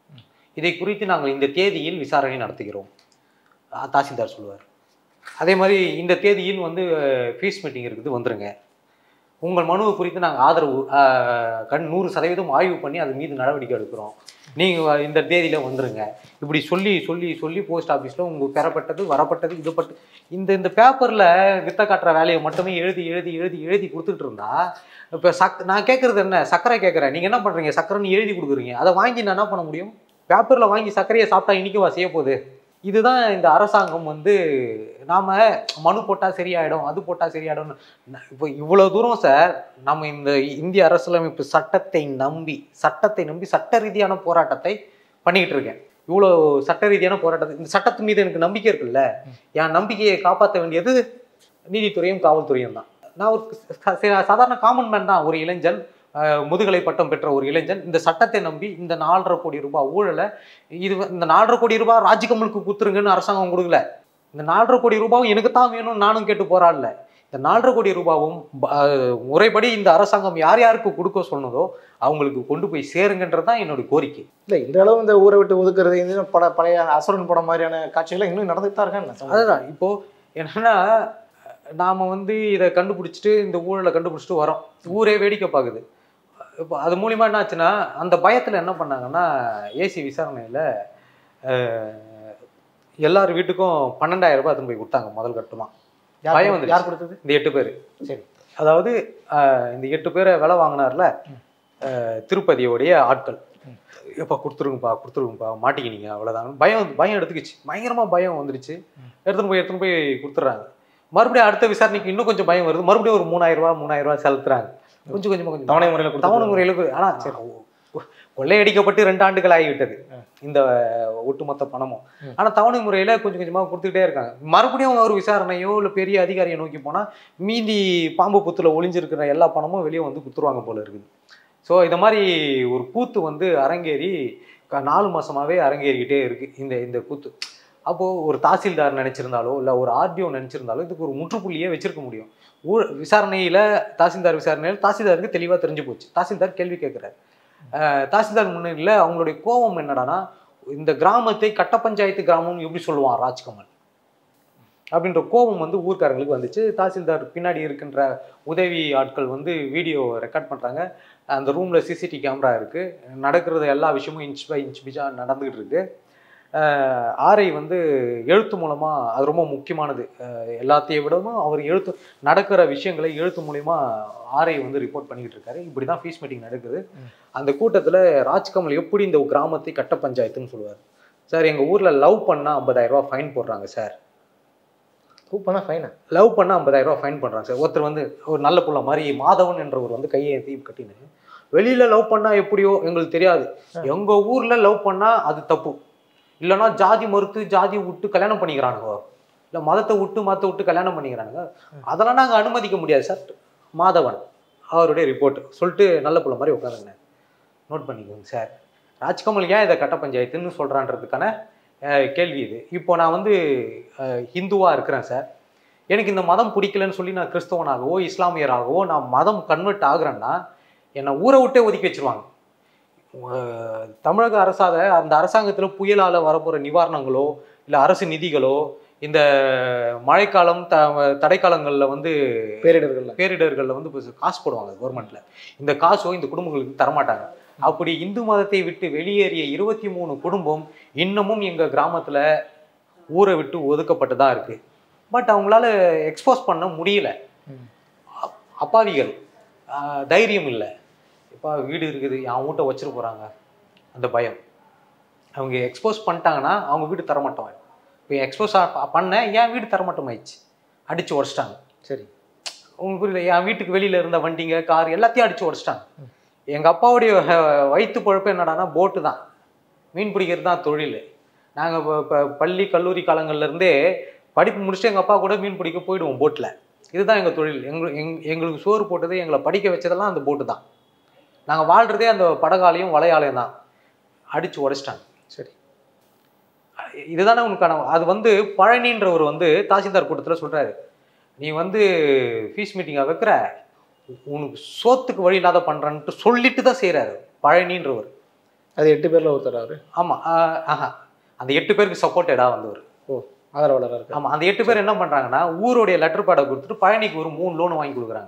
இதை குறித்து நாங்கள் இந்த தேதியில் விசாரணை நடத்துகிறோம் அஹ் தாசில்தார் சொல்லுவார் அதே மாதிரி இந்த தேதியில் வந்து ஃபீஸ் மீட்டிங் இருக்குது வந்துருங்க உங்கள் மனுவை குறித்து நாங்கள் ஆதரவு அஹ், கண் நூறு சதவீதம் ஆய்வு பண்ணி அது மீது நடவடிக்கை எடுக்கிறோம் நீங்கள் இந்த தேதியில் வந்துருங்க இப்படி சொல்லி சொல்லி சொல்லி போஸ்ட் ஆஃபீஸில் உங்கள் பெறப்பட்டது வரப்பட்டது இது பட்டு இந்த இந்த பேப்பரில் வித்த காட்டுற வேலையை மட்டுமே எழுதி எழுதி எழுதி எழுதி கொடுத்துட்டு இருந்தா இப்போ சக் நான் கேட்குறது என்ன சர்க்கரை கேட்குறேன் நீங்கள் என்ன பண்ணுறீங்க சர்க்கரைன்னு எழுதி கொடுக்குறீங்க அதை வாங்கி நான் என்ன பண்ண முடியும் பேப்பரில் வாங்கி சர்க்கரையை சாப்பிட்டா இனிக்கவா செய்ய போகுது இதுதான் இந்த அரசாங்கம் வந்து நாம மனு போட்டால் சரியாயிடும் அது போட்டால் சரியாயிடும்னு ந- இப்போ இவ்வளோ தூரம் சார் நம்ம இந்த இந்திய அரசியலமைப்பு சட்டத்தை நம்பி சட்டத்தை நம்பி சட்ட ரீதியான போராட்டத்தை பண்ணிக்கிட்டு இருக்கேன் இவ்வளோ சட்ட ரீதியான போராட்டத்தை இந்த சட்டத்து மீது எனக்கு நம்பிக்கை இருக்குல்ல என் நம்பிக்கையை காப்பாற்ற வேண்டியது நீதித்துறையும் காவல்துறையும் தான் நான் ஒரு ச- ச- சாதாரண காமன் மேன் தான் ஒரு இளைஞன் அஹ், முதுகலை பட்டம் பெற்ற ஒரு இளைஞன் இந்த சட்டத்தை நம்பி இந்த நாலரை கோடி ரூபாய் ஊழலை இது வ- இந்த நாலரை கோடி ரூபாய் ராஜ்கமலுக்கு குத்துருங்கன்னு அரசாங்கம் கொடுக்கல இந்த நாலரை கோடி ரூபாவும் எனக்கு தான் வேணும்னு நானும் கேட்டு போராடல இந்த நாலரை கோடி ரூபாவும் ப- அஹ், முறைப்படி இந்த அரசாங்கம் யார் யாருக்கு கொடுக்க சொன்னதோ அவங்களுக்கு கொண்டு போய் சேருங்கன்றது தான் என்னோட கோரிக்கை இல்ல இந்த அளவு இந்த ஊரை விட்டு ஒதுக்குறது இந்த பட பழைய அசுரன் படம் மாதிரியான காட்சிகள் இன்னும் நடந்துட்டு தான் இருக்காங்க அதுதான் இப்போ என்னன்னா நாம வந்து இதை கண்டுபிடிச்சிட்டு இந்த ஊழலை கண்டுபிடிச்சிட்டு வரோம் ஊரே வேடிக்கை பார்க்குது இப்போ அது மூலியமா என்ன ஆச்சுன்னா அந்த பயத்துல என்ன பண்ணாங்கன்னா ஏசி விசாரணையில அஹ், எல்லார் வீட்டுக்கும் பன்னெண்டாயிரம் ரூபாய் எடுத்துன்னு போய் கொடுத்தாங்க முதல் கட்டமா யார் பயம் கொடு- வந்துருச்சு. யார் கொடுத்தது இந்த எட்டு பேர் சரி அதாவது அஹ், இந்த எட்டு பேரை விலை வாங்கினார்ல அஹ், திருப்பதியோடைய ஆட்கள் எப்பா கொடுத்துருங்கப்பா கொடுத்துருங்கப்பா மாட்டிக்கினீங்க அவ்வளோதான் பயம் வந்து- பயம் எடுத்துக்கிச்சு பயங்கரமா பயம் வந்துடுச்சு எடுத்துன்னு போய் எடுத்துன்னு போய் கொடுத்துட்றாங்க மறுபடியும் அடுத்த விசாரணைக்கு இன்னும் கொஞ்சம் பயம் வருது மறுபடியும் ஒரு மூணாயிரம் ரூபாய் மூணாயிரம் ரூபாய் செலுத்துறாங்க கொஞ்சம் கொஞ்சமா கொஞ்சம் தவணை முறையில் கொடுத்து தவணை முறையில் ஆனா கொ- கொள்ளையடிக்கப்பட்டு ரெண்டு ஆண்டுகள் ஆகிவிட்டது இந்த ஒட்டுமொத்த பணமும் ம். ஆனா தவணை முறையில கொஞ்சம் கொஞ்சமா கொடுத்துக்கிட்டே இருக்காங்க மறுபடியும் ஒரு விசாரணையோ இல்ல பெரிய அதிகாரியை நோக்கி போனா மீதி பாம்பு புத்துல ஒளிஞ்சிருக்கிற எல்லா பணமும் வெளியே வந்து குத்துருவாங்க போல இருக்குது ஸோ இந்த மாதிரி ஒரு கூத்து வந்து அரங்கேறி க- நாலு மாசமாவே அரங்கேறிக்கிட்டே இருக்கு இந்த இந்த கூத்து அப்போ ஒரு தாசில்தார் நினைச்சிருந்தாலோ இல்ல ஒரு ஆர்டிஓ நினைச்சிருந்தாலோ இதுக்கு ஒரு முற்றுப்புள்ளியே வச்சிருக்க முடியும் ஊ விசாரணையில தாசில்தார் விசாரணையில் தாசில்தாருக்கு தெளிவா தெரிஞ்சு போச்சு தாசில்தார் கேள்வி கேட்கிறார் அஹ் தாசில்தார் முன்னிலையில் அவங்களுடைய கோபம் என்னடான்னா இந்த கிராமத்தை கட்ட பஞ்சாயத்து கிராமம் எப்படி சொல்லுவான் ராஜ்கமல் அப்படின்ற கோபம் வந்து ஊர்க்காரங்களுக்கு வந்துச்சு தாசில்தார் பின்னாடி இருக்கின்ற உதவி ஆட்கள் வந்து வீடியோ ரெக்கார்ட் பண்ணுறாங்க அந்த ரூமில் சிசிடிவி கேமரா இருக்குது நடக்கிறது எல்லா விஷயமும் இன்ச் பை இன்ச் பிச்சா நடந்துகிட்டு இருக்கு அஹ் ஆரை வந்து எழுத்து மூலமாக அது ரொம்ப முக்கியமானது அஹ் எல்லாத்தையும் விடவும் அவர் எழுத்து நடக்கிற விஷயங்களை எழுத்து மூலியமா ஆரை வந்து ரிப்போர்ட் பண்ணிக்கிட்டு இருக்காரு இப்படி தான் ஃபீஸ் மீட்டிங் நடக்குது அந்த கூட்டத்தில் ராஜ்கமல் எப்படி இந்த கிராமத்தை கட்ட பஞ்சாயத்துன்னு சொல்லுவார் சார் எங்கள் ஊரில் லவ் பண்ணால் ஐம்பதாயிரம் ரூபாய் ஃபைன் போடுறாங்க சார் கூப்பனா ஃபைனா லவ் பண்ணால் ஐம்பதாயிரம் ரூபாய் ஃபைன் பண்ணுறாங்க சார் ஒருத்தர் வந்து ஒரு நல்ல புள்ள மாதிரி மாதவன் என்றவர் வந்து கையை தீ கட்டினு வெளியில் லவ் பண்ணால் எப்படியோ எங்களுக்கு தெரியாது எங்கள் ஊரில் லவ் பண்ணால் அது தப்பு இல்லைன்னா ஜாதி மறுத்து ஜாதி விட்டு கல்யாணம் பண்ணிக்கிறானுங்க இல்லை மதத்தை விட்டு மதத்தை விட்டு கல்யாணம் பண்ணிக்கிறானுங்க அதெல்லாம் நாங்கள் அனுமதிக்க முடியாது சார் மாதவன் அவருடைய ரிப்போர்ட் சொல்லிட்டு நல்ல புள்ள மாதிரி உட்காந்துங்க நோட் பண்ணிக்கோங்க சார் ராஜ்கமல் ஏன் இதை கட்ட பஞ்சாயத்துன்னு சொல்கிறான்றதுக்கான கேள்வி இது இப்போ நான் வந்து அஹ், ஹிந்துவா இருக்கிறேன் சார் எனக்கு இந்த மதம் பிடிக்கலன்னு சொல்லி நான் கிறிஸ்தவனாகவோ இஸ்லாமியராகவோ நான் மதம் கன்வெர்ட் ஆகுறேன்னா என்னை ஊரை விட்டே ஒதுக்கி வச்சிருவாங்க அஹ் தமிழக அரசாத அந்த அரசாங்கத்தில் புயலால் வரப்போகிற நிவாரணங்களோ இல்லை அரசு நிதிகளோ இந்த மழைக்காலம் த தடைக்காலங்களில் வந்து பேரிடர்கள்ல பேரிடர்களில் வந்து இப்ப காசு போடுவாங்க கவர்மெண்ட்ல இந்த காசோ இந்த குடும்பங்களுக்கு தரமாட்டாங்க அப்படி இந்து மதத்தை விட்டு வெளியேறிய இருபத்தி மூணு குடும்பம் இன்னமும் எங்க கிராமத்துல ஊரை விட்டு ஒதுக்கப்பட்டு தான் இருக்கு பட் அவங்களால எக்ஸ்போஸ் பண்ண முடியல ம். அப்- அப்பாவிகள் ஆஹ் தைரியம் இல்லை இப்போ வீடு இருக்குது என் வீட்டை வச்சிட்டு போறாங்க அந்த பயம் அவங்க எக்ஸ்போஸ் பண்ணிட்டாங்கன்னா அவங்க வீடு தரமாட்டோம் இப்போ எக்ஸ்போஸ் பண்ண என் வீடு தரமாட்டம் ஆயிடுச்சு அடிச்சு உடச்சிட்டாங்க சரி உங்களுக்கு புரியல என் வீட்டுக்கு வெளியில இருந்த வண்டிங்க கார் எல்லாத்தையும் அடிச்சு உடச்சிட்டாங்க எங்க அப்பாவுடைய அஹ், வயித்து பொழப்பு என்னடான்னா போட்டு தான் மீன் பிடிக்கிறது தான் தொழில் நாங்க இப்ப- இப்ப பள்ளி கல்லூரி காலங்கள்ல இருந்தே படிப்பு முடிச்சுட்டு எங்க அப்பா கூட மீன் பிடிக்க போயிடுவோம் போட்ல இதுதான் எங்க தொழில் எங்களுக்கு எங்- எங்களுக்கு சோறு போட்டது எங்களை படிக்க வச்சதெல்லாம் அந்த போட்டு தான் நாங்க வாழ்றதே அந்த படகாலையும் வலையாலையும் தான் அடிச்சு உடைச்சிட்டாங்க சரி இதுதானே உனக்கான அது வந்து பழனின்றவர் வந்து தாசில்தார் கூட்டத்துல சொல்றாரு நீ வந்து ஃபீஸ் மீட்டிங்கை வைக்கிற உனக்கு சோத்துக்கு வழி இல்லாத பண்றேன்ட்டு சொல்லிட்டு தான் செய்றாரு பழனின்றவர் அது எட்டு பேர்ல ஒருத்தர் அவரு ஆமா ஆஹ் ஆஹா அந்த எட்டு பேருக்கு சப்போர்ட்டடா வந்தவர் ஓ ஆதரவாளராக இருக்கு ஆமா அந்த எட்டு பேர் என்ன பண்றாங்கன்னா ஊருடைய லெட்டர் பேடை கொடுத்துட்டு பழனிக்கு ஒரு மூணு லோன் வாங்கி கொடுக்குறாங்க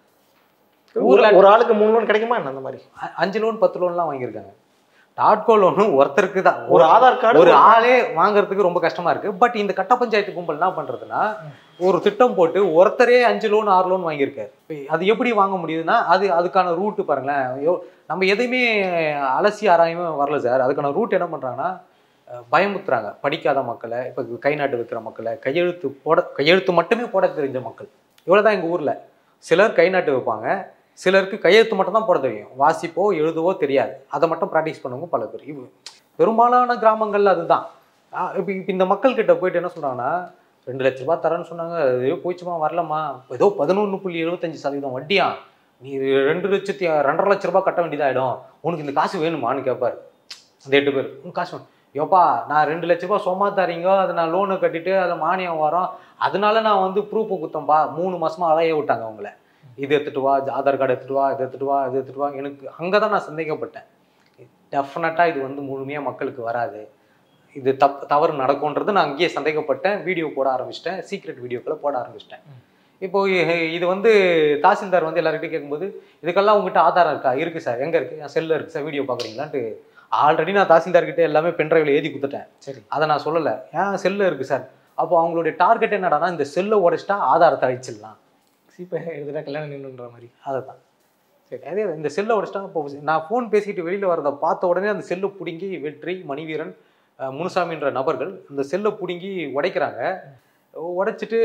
ஒரு ஒரு ஆளுக்கு மூணு லோன் கிடைக்குமா என்ன அந்த மாதிரி அ- அஞ்சு லோன் பத்து லோன்லாம் வாங்கியிருக்காங்க டாட்கோ லோனு ஒருத்தருக்கு தான் ஒரு ஆதார் கார்டு ஒரு ஆளே வாங்குறதுக்கு ரொம்ப கஷ்டமா இருக்கு பட் இந்த கட்ட பஞ்சாயத்து கும்பல் என்ன பண்றதுன்னா ஒரு திட்டம் போட்டு ஒருத்தரே அஞ்சு லோன் ஆறு லோன் வாங்கியிருக்காரு இப்ப அது எப்படி வாங்க முடியுதுன்னா அது அதுக்கான ரூட்டு பாருங்களேன் எவ்- நம்ம எதையுமே அலசி ஆராயமே வரல சார் அதுக்கான ரூட் என்ன பண்றாங்கன்னா அஹ், பயமுத்துறாங்க படிக்காத மக்களை இப்போ கை நாட்டு வைக்கிற மக்களை கையெழுத்து போட கையெழுத்து மட்டுமே போட தெரிஞ்ச மக்கள் இவ்வளவுதான் எங்க ஊர்ல சிலர் கை நாட்டு வைப்பாங்க சிலருக்கு கையெழுத்து மட்டும் தான் போட தெரியும் வாசிப்போ எழுதவோ தெரியாது அதை மட்டும் ப்ராக்டிஸ் பண்ணுங்க பல பேர் இவ் பெரும்பாலான கிராமங்கள்ல அதுதான் இப்போ இப்போ இந்த மக்கள் கிட்ட போயிட்டு என்ன சொல்றாங்கன்னா ரெண்டு லட்ச ரூபாய் தரேன்னு சொன்னாங்க அது போயிடுச்சுமா வரலம்மா ஏதோ பதினொன்று புள்ளி எழுபத்தஞ்சு சதவீதம் வட்டியா நீ ரெண்டு லட்சத்தி ரெண்டரை லட்ச ரூபாய் கட்ட வேண்டியதாயிடும் உனக்கு இந்த காசு வேணுமான்னு கேட்பாரு அந்த எட்டு பேர் உனக்கு காசு வேணும் யோப்பா நான் ரெண்டு லட்ச ரூபாய் சும்மா தரீங்க அதை நான் லோனை கட்டிட்டு அதை மானியம் வரோம் அதனால நான் வந்து ப்ரூஃப் குத்தம்பா மூணு மாசமா அலைய விட்டாங்க அவங்கள இது எடுத்துட்டு வா ஆதார் கார்டு எடுத்துட்டு வா இது எடுத்துட்டு வா இது எடுத்துட்டு வா எனக்கு அங்கே தான் நான் சந்தேகப்பட்டேன் டெஃபினட்டாக இது வந்து முழுமையாக மக்களுக்கு வராது இது தப் தவறு நடக்கும்ன்றது நான் அங்கேயே சந்தேகப்பட்டேன் வீடியோ போட ஆரம்பிச்சிட்டேன் சீக்ரெட் வீடியோக்களை போட ஆரம்பிச்சிட்டேன் இப்போ இ- இது வந்து தாசில்தார் வந்து எல்லார்கிட்டையும் கேட்கும்போது இதுக்கெல்லாம் உங்ககிட்ட ஆதாரம் இருக்கா இருக்கு சார் எங்க இருக்கு என் செல்ல இருக்கு சார் வீடியோ பார்க்குறீங்களான்ட்டு ஆல்ரெடி நான் தாசில்தார் கிட்ட எல்லாமே பென்ட்ரைவில் எழுதி கொடுத்துட்டேன் சரி அதை நான் சொல்லலை ஏன் செல்லு இருக்கு சார் அப்போ அவங்களுடைய டார்கெட் என்னடான்னா இந்த செல்லை உடைச்சிட்டா ஆதாரத்தை அழிச்சிடலாம் சீப்பை எழுதுனா கல்யாணம் நின்றுன்ற மாதிரி அதை தான் சரி அதே தான். இந்த செல்லை உடைச்சிட்டா இப்போ நான் ஃபோன் பேசிட்டு வெளியில் வரதை பார்த்த உடனே அந்த செல்லை பிடுங்கி வெற்றி மணிவீரன் அஹ், முனுசாமின்ற நபர்கள் அந்த செல்லை பிடுங்கி உடைக்கிறாங்க உடைச்சிட்டு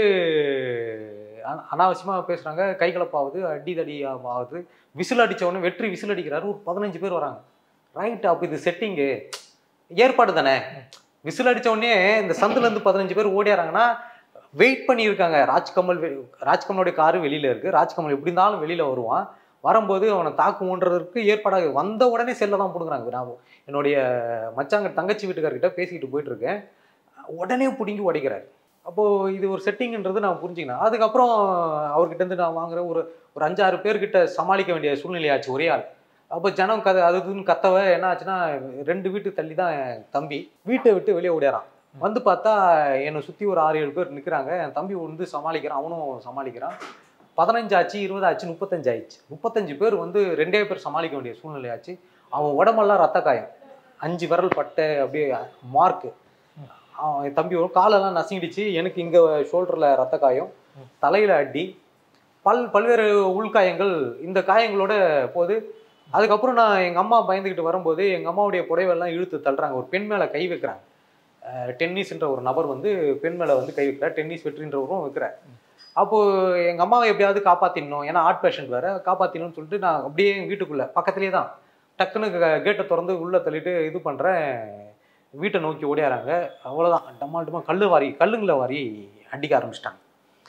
அன- அனாவசியமா பேசுறாங்க கைகலப்பாகுது அடி தடி ஆகுது விசில் அடிச்ச உடனே வெற்றி விசில் அடிக்கிறாரு ஒரு பதினஞ்சு பேர் வராங்க ரைட் அப்போ இது செட்டிங்கு ஏற்பாடு தானே விசில் அடிச்ச உடனே இந்த சந்துல இருந்து பதினஞ்சு பேர் ஓடியாராங்கன்னா வெயிட் பண்ணியிருக்காங்க ராஜ்கமல் வெ- ராஜ்கமலுடைய காரு வெளியில இருக்கு ராஜ்கமல் எப்படி இருந்தாலும் வெளியில வருவான் வரும்போது அவனை தாக்குமன்றதற்கு ஏற்பாடாக வந்த உடனே செல்ல தான் பிடுங்குறாங்க நான் என்னுடைய மச்சாங்க தங்கச்சி வீட்டுக்காரர்கிட்ட பேசிக்கிட்டு போயிட்டு இருக்கேன் உடனே பிடுங்கி உடைக்கிறாரு அப்போ இது ஒரு செட்டிங்ன்றது நான் புரிஞ்சுக்கினேன் அதுக்கப்புறம் அவர்கிட்ட இருந்து நான் வாங்குற ஒரு ஒரு அஞ்சாறு பேர்கிட்ட சமாளிக்க வேண்டிய சூழ்நிலையாச்சு ஒரே ஆள் அப்போ ஜனம் கதை அது இதுன்னு கத்தவ என்ன ஆச்சுன்னா ரெண்டு வீட்டு தள்ளி தான் என் தம்பி வீட்டை விட்டு வெளியே ஓடியாரான் வந்து பார்த்தா என்னை சுற்றி ஒரு ஆறு ஏழு பேர் நிற்கிறாங்க என் தம்பி வந்து சமாளிக்கிறான் அவனும் சமாளிக்கிறான் பதினஞ்சு ஆச்சு இருபது ஆச்சு முப்பத்தஞ்சு ஆயிடுச்சு முப்பத்தஞ்சு பேர் வந்து ரெண்டே பேர் சமாளிக்க வேண்டிய சூழ்நிலை ஆச்சு அவன் உடம்பெல்லாம் ரத்த காயம் அஞ்சு விரல் பட்டை அப்படியே மார்க்கு அவன் என் தம்பி ஒரு காலெல்லாம் நசுங்கிடுச்சு எனக்கு இங்கே ஷோல்டரில் ரத்த காயம் தலையில் அடி பல் பல்வேறு உள்காயங்கள் இந்த காயங்களோட போது அதுக்கப்புறம் நான் எங்கள் அம்மா பயந்துக்கிட்டு வரும்போது எங்கள் அம்மாவுடைய புடவையெல்லாம் இழுத்து தள்ளுறாங்க ஒரு பெண் மேலே கை வைக்கிறாங்க அஹ் டென்னிஸ்ன்ற ஒரு நபர் வந்து பெண் மேலே வந்து கை வைக்கிறார் டென்னிஸ் வெற்றின்றவரும் வைக்கிறார் அப்போது எங்கள் அம்மாவை எப்படியாவது காப்பாற்றிடணும் ஏன்னா ஆர்ட் பேஷண்ட் வேறு காப்பாற்றிடணும்னு சொல்லிட்டு நான் அப்படியே வீட்டுக்குள்ளே பக்கத்துலேயே தான் டக்குன்னு கேட்டை திறந்து உள்ளே தள்ளிட்டு இது பண்ணுறேன் வீட்டை நோக்கி ஓடியாராங்க அவ்வளோதான் டம்மால் டம்மா கல் வாரி கல்லுங்களை வாரி அடிக்க ஆரம்பிச்சிட்டாங்க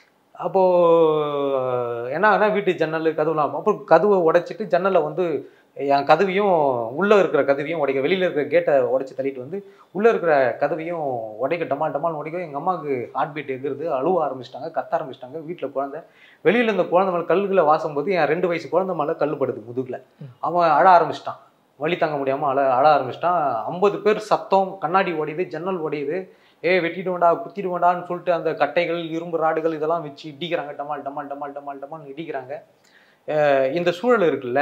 அப்போது என்ன ஆகுனா வீட்டு ஜன்னல் கதவுலாம் அப்புறம் கதவை உடைச்சிட்டு ஜன்னலை வந்து என் கதவையும் உள்ளே இருக்கிற கதவையும் உடைக்க வெளியில் இருக்கிற கேட்டை உடைச்சி தள்ளிட்டு வந்து உள்ளே இருக்கிற கதவையும் உடைக்க டமால் டமால் உடைக்க எங்கள் அம்மாவுக்கு ஹார்ட் பீட் எகிறது அழுவ ஆரம்பிச்சிட்டாங்க கத்த ஆரம்பிச்சிட்டாங்க வீட்டில் குழந்தை வெளியில் இருந்த குழந்தை மேலே கல்லுகளை வாசும்போது என் ரெண்டு வயசு குழந்தை மேலே கல் படுது முதுகில் அவன் அழ ஆரம்பிச்சிட்டான் வலி தாங்க முடியாமல் அழ அழ ஆரம்பிச்சிட்டான் ஐம்பது பேர் சத்தம் கண்ணாடி உடையுது ஜன்னல் உடையுது ஏ வெட்டிடுவோண்டா குத்திடுவோண்டான்னு சொல்லிட்டு அந்த கட்டைகள் இரும்பு ராடுகள் இதெல்லாம் வச்சு இடிக்கிறாங்க டமால் டமால் டமால் டமால் டமால் இடிக்கிறாங்க அஹ் இந்த சூழல் இருக்குல்ல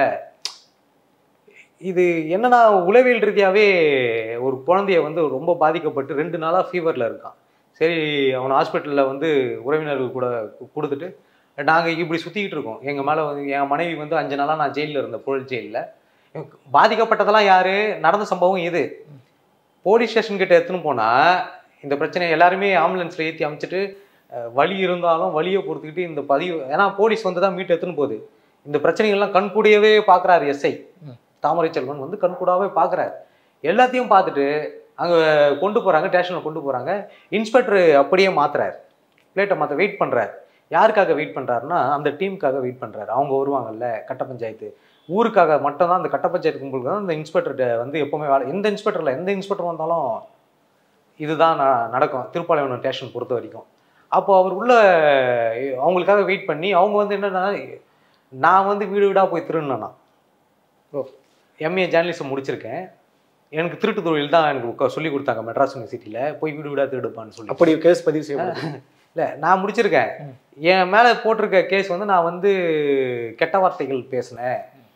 இது என்னன்னா உளவியல் ரீதியாகவே ஒரு குழந்தைய வந்து ரொம்ப பாதிக்கப்பட்டு ரெண்டு நாளாக ஃபீவரில் இருக்கான் சரி அவனை ஹாஸ்பிட்டலில் வந்து உறவினர்கள் கூட கு- கொடுத்துட்டு நாங்கள் இப்படி சுற்றிக்கிட்டு இருக்கோம் எங்கள் மேலே வந்து என் மனைவி வந்து அஞ்சு நாளாக நான் ஜெயிலில் இருந்தேன் புழல் ஜெயிலில் பாதிக்கப்பட்டதெல்லாம் யார் நடந்த சம்பவம் இது போலீஸ் ஸ்டேஷன் கிட்ட எடுத்துன்னு போனால் இந்த பிரச்சனை எல்லாருமே ஆம்புலன்ஸில் ஏற்றி அமைச்சிட்டு அஹ், வலி இருந்தாலும் வலியை பொறுத்துக்கிட்டு இந்த பதிவு ஏன்னா போலீஸ் வந்து தான் மீட்டு எடுத்துன்னு போகுது இந்த பிரச்சனைகள்லாம் கண்கூடியவே பார்க்குறாரு எஸ்ஐ ம். தாமரை செல்வன் வந்து கண்கூடாவே பார்க்குறாரு எல்லாத்தையும் பார்த்துட்டு அங்கே கொண்டு போகிறாங்க ஸ்டேஷனில் கொண்டு போகிறாங்க இன்ஸ்பெக்டர் அப்படியே மாத்துறாரு பிளேட்டை மாற்ற வெயிட் பண்ணுறாரு யாருக்காக வெயிட் பண்ணுறாருன்னா அந்த டீமுக்காக வெயிட் பண்ணுறாரு அவங்க வருவாங்கல்ல கட்ட பஞ்சாயத்து ஊருக்காக மட்டும்தான் அந்த கட்ட பஞ்சாயத்து கும்பலுக்கு தான் இந்த இன்ஸ்பெக்டர்கிட்ட வந்து எப்போவுமே வேலை எந்த இன்ஸ்பெக்டரில் எந்த இன்ஸ்பெக்டர் வந்தாலும் இதுதான் ந- நடக்கும் திருப்பாலைவனம் ஸ்டேஷன் பொறுத்த வரைக்கும் அப்போ அவர் உள்ள அவங்களுக்காக வெயிட் பண்ணி அவங்க வந்து என்னன்னா நான் வந்து வீடு வீடாக போய் திருடினேண்ணா ஓ. எம்ஏ ஜேர்னலிசம் முடிச்சிருக்கேன் எனக்கு திருட்டு தொழில் தான் எனக்கு உக்க- சொல்லி கொடுத்தாங்க மெட்ராஸ் யூனிவர்சிட்டியில் போய் வீடு வீடாக திருடுப்பான்னு சொல்லி அப்படி கேஸ் பதிவு செய்யப்படுது இல்லை நான் முடிச்சிருக்கேன் ம். என் மேலே போட்டிருக்க கேஸ் வந்து நான் வந்து கெட்ட வார்த்தைகள் பேசினேன்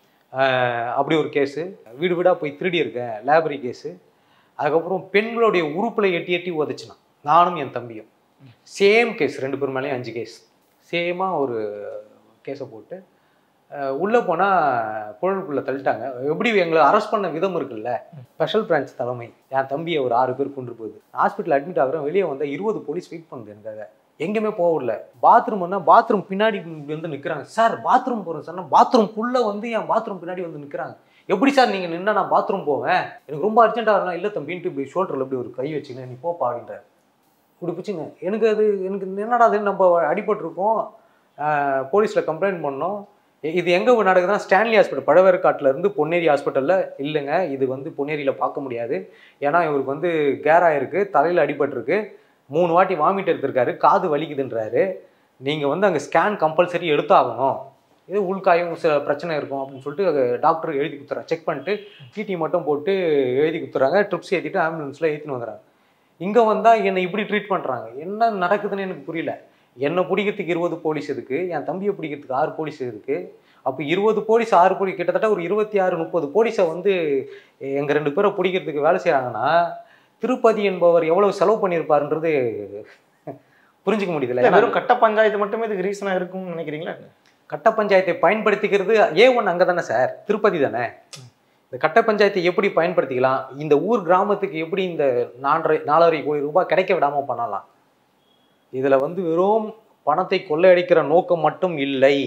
ஆஹ் அப்படி ஒரு கேஸு வீடு வீடாக போய் திருடி இருக்கேன் லேபரி கேஸு அதுக்கப்புறம் பெண்களுடைய உறுப்புல எட்டி எட்டி உதச்சினான் நானும் என் தம்பியும் சேம் கேஸ் ரெண்டு பேர் மேலேயும் அஞ்சு கேஸ் சேமாக ஒரு கேஸை போட்டு ஆஹ் உள்ள போனால் புழலுக்குள்ளே தள்ளிட்டாங்க எப்படி எங்களை அரெஸ்ட் பண்ண விதம் இருக்குல்ல ஸ்பெஷல் பிரான்ச் தலைமை என் தம்பியை ஒரு ஆறு பேர் கொண்டு போகுது ஹாஸ்பிட்டல் அட்மிட் ஆகுறேன் வெளியே வந்தால் இருபது போலீஸ் வெயிட் பண்ணுது எனக்காக எங்கேயுமே போக விடல பாத்ரூம்னா பாத்ரூம் பின்னாடி வந்து நிற்கிறாங்க சார் பாத்ரூம் போகிறேன் சார் பாத்ரூம்குள்ளே வந்து என் பாத்ரூம் பின்னாடி வந்து நிற்கிறாங்க எப்படி சார் நீங்கள் நின்னா நான் பாத்ரூம் போவேன் எனக்கு ரொம்ப அர்ஜென்ட்டாக இருந்தால் இல்லை தம்பின்ட்டு இப்படி ஷோல்டரில் இப்படி ஒரு கை வச்சுங்க நீ போப்பா அப்படின்றார் இப்படி பிடிச்சிங்க எனக்கு அது எனக்கு என்னடா அது நம்ம அடிபட்டிருக்கோம் போலீஸில் கம்ப்ளைண்ட் பண்ணோம் இ- இது எங்கே நடக்குதுன்னா ஸ்டான்லி ஹாஸ்பிட்டல் பழவேற்காட்டில் இருந்து பொன்னேரி ஹாஸ்பிட்டலில் இல்லைங்க இது வந்து பொன்னேரியில் பார்க்க முடியாது ஏன்னா இவருக்கு வந்து கேர் ஆயிருக்கு தலையில் அடிபட்டிருக்கு மூணு வாட்டி வாமிட் எடுத்திருக்காரு காது வலிக்குதுன்றாரு நீங்கள் வந்து அங்கே ஸ்கேன் கம்பல்சரி எடுத்தாகணும் இது உள்காயம் சில பிரச்சனை இருக்கும் அப்படின்னு சொல்லிட்டு டாக்டர் எழுதி கொடுத்துறாங்க செக் பண்ணிட்டு டிடி மட்டும் போட்டு எழுதி கொடுத்துறாங்க ட்ரிப்ஸ் ஏற்றிட்டு ஆம்புலன்ஸில் ஏற்றின்னு வந்துடுறாங்க இங்கே வந்தால் என்னை இப்படி ட்ரீட் பண்ணுறாங்க என்ன நடக்குதுன்னு எனக்கு புரியல என்னை பிடிக்கிறதுக்கு இருபது போலீஸ் இருக்கு என் தம்பியை பிடிக்கிறதுக்கு ஆறு போலீஸ் இருக்கு அப்போ இருபது போலீஸ் ஆறு போலீஸ் கிட்டத்தட்ட ஒரு இருபத்தி ஆறு முப்பது போலீஸை வந்து எங்கள் ரெண்டு பேரை பிடிக்கிறதுக்கு வேலை செய்கிறாங்கன்னா திருப்பதி என்பவர் எவ்வளவு செலவு பண்ணியிருப்பாருன்றது புரிஞ்சுக்க முடியுதுல்ல இல்ல ஏன்னா வெறும் கட்ட பஞ்சாயத்து மட்டுமே இதுக்கு ரீசனா இருக்கும்னு நினைக்கிறீங்களா கட்ட பஞ்சாயத்தை பயன்படுத்திக்கிறது ஏ ஒன் அங்கே தானே சார் திருப்பதி தானே இந்த கட்ட பஞ்சாயத்தை எப்படி பயன்படுத்திக்கலாம் இந்த ஊர் கிராமத்துக்கு எப்படி இந்த நாலரை நாலரை கோடி ரூபாய் கிடைக்க விடாம பண்ணலாம் இதுல வந்து வெறும் பணத்தை கொள்ளையடிக்கிற நோக்கம் மட்டும் இல்லை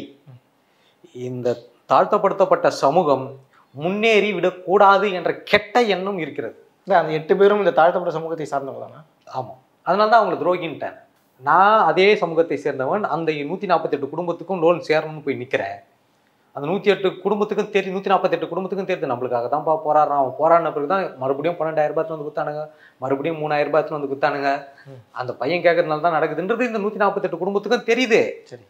இந்த தாழ்த்தப்படுத்தப்பட்ட சமூகம் முன்னேறி விடக்கூடாது என்ற கெட்ட எண்ணம் இருக்கிறது இல்ல அந்த எட்டு பேரும் இந்த தாழ்த்தப்பட்ட சமூகத்தை சார்ந்தவங்க தானே ஆமாம் அதனால தான் அவங்களை துரோகின்ட்டேன் நான் அதே சமூகத்தை சேர்ந்தவன் அந்த நூற்றி நாற்பத்தெட்டு குடும்பத்துக்கும் லோன் சேரணும்னு போய் நிற்கிறேன் அந்த நூற்றி எட்டு குடும்பத்துக்கும் தெரியும் நூற்றி நாற்பத்தெட்டு குடும்பத்துக்கும் தெரியுது நம்மளுக்காக தான்ப்பா போராடுறான் அவன் போராடின பிறகு தான் மறுபடியும் பன்னெண்டாயிரம் ரூபாய் வந்து குத்தானுங்க மறுபடியும் மூணாயிரம் ரூபாய் வந்து குத்தானுங்க ம். அந்த அந்த பையன் கேட்கறதுனால தான் நடக்குதுன்றது இந்த நூற்றி நாற்பத்தெட்டு குடும்பத்துக்கும் தெரியுது சரி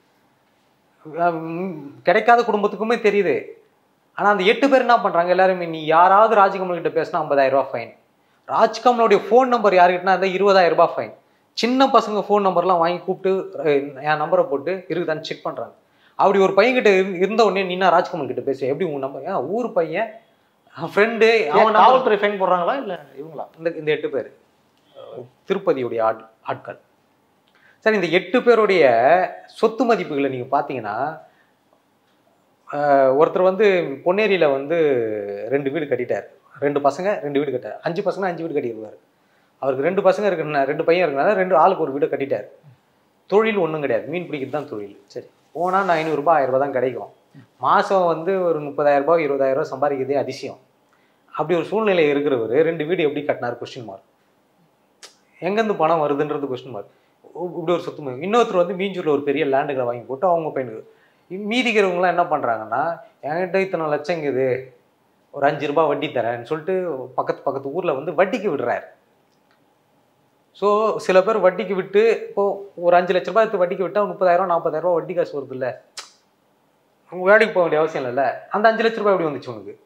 உம், கிடைக்காத குடும்பத்துக்குமே தெரியுது ஆனால் அந்த எட்டு பேர் என்ன பண்ணுறாங்க எல்லாருமே நீ யாராவது ராஜ்கமல் கிட்ட பேசினா ஐம்பதாயிரம் ரூபாய் ஃபைன் ராஜ்கமலுடைய ஃபோன் நம்பர் யாருக்கிட்டனா இருந்தால் இருபதாயிரம் ரூபாய் ஃபைன் சின்ன பசங்க ஃபோன் நம்பர்லாம் வாங்கி கூப்பிட்டு அஹ், என் நம்பரை போட்டு இருக்குதான்னு செக் பண்ணுறாங்க அப்படி ஒரு பையன்கிட்ட இரு- இருந்த உடனே நீனா ராஜ்கமல் கிட்ட பேச எப்படி உன் நம்பர் ஏன் ஊர் பையன் ஃப்ரெண்டு அவன் ஏன் number- காவல்துறை ஃபைன் போடுறாங்களா இல்ல இவங்களா இந்த இந்த எட்டு பேர் திருப்பதியுடைய ஆட் ஆட்கள் சார் இந்த எட்டு பேருடைய சொத்து மதிப்புகளை நீங்கள் பார்த்தீங்கன்னா ஆஹ், ஒருத்தர் வந்து பொன்னேரியில் வந்து ரெண்டு வீடு கட்டிட்டார் ரெண்டு பசங்க ரெண்டு வீடு கட்டார் அஞ்சு பசங்க அஞ்சு வீடு கட்டிடுவார் அவருக்கு ரெண்டு பசங்க இருக்கிற ரெண்டு பையன் இருக்கிறனால ரெண்டு ஆளுக்கு ஒரு வீடு கட்டிட்டார் தொழில் ஒன்றும் கிடையாது மீன் பிடிக்கிறது தான் தொழில் சரி போனால் ஐநூறுரூபா ஆயிரரூபா தான் கிடைக்கும் மாதம் வந்து ஒரு முப்பதாயிரம் ரூபாய் இருபதாயிரம் ரூபாய் சம்பாதிக்கிறதே அதிசயம் அப்படி ஒரு சூழ்நிலை இருக்கிறவர் ரெண்டு வீடு எப்படி கட்டினார் கொஸ்டின் மார்க் எங்கேருந்து பணம் வருதுன்றது கொஸ்டின் மார்க் இப்படி ஒரு சொத்து மதிப்பு. இன்னொருத்தர் வந்து மீஞ்சூரில் ஒரு பெரிய லேண்டுகளை வாங்கி போட்டு அவங்க பையனுக்கு மீதிக்கிறவங்களாம் என்ன பண்ணுறாங்கன்னா என்கிட்ட இத்தனை லட்சம் இருக்குது ஒரு அஞ்சு ரூபாய் வட்டி தரேன்னு சொல்லிட்டு பக்கத்து பக்கத்து ஊரில் வந்து வட்டிக்கு விடுறாரு ஸோ சில பேர் வட்டிக்கு விட்டு இப்போ ஒரு அஞ்சு லட்ச ரூபாய் எடுத்து வட்டிக்கு விட்டால் முப்பதாயிரம் நாற்பதாயிரம் வட்டி காசு வருது இல்லை வேலைக்கு போக வேண்டிய அவசியம் இல்லைல்ல அந்த அஞ்சு லட்ச ரூபாய் எப்படி வந்துச்சு உனக்கு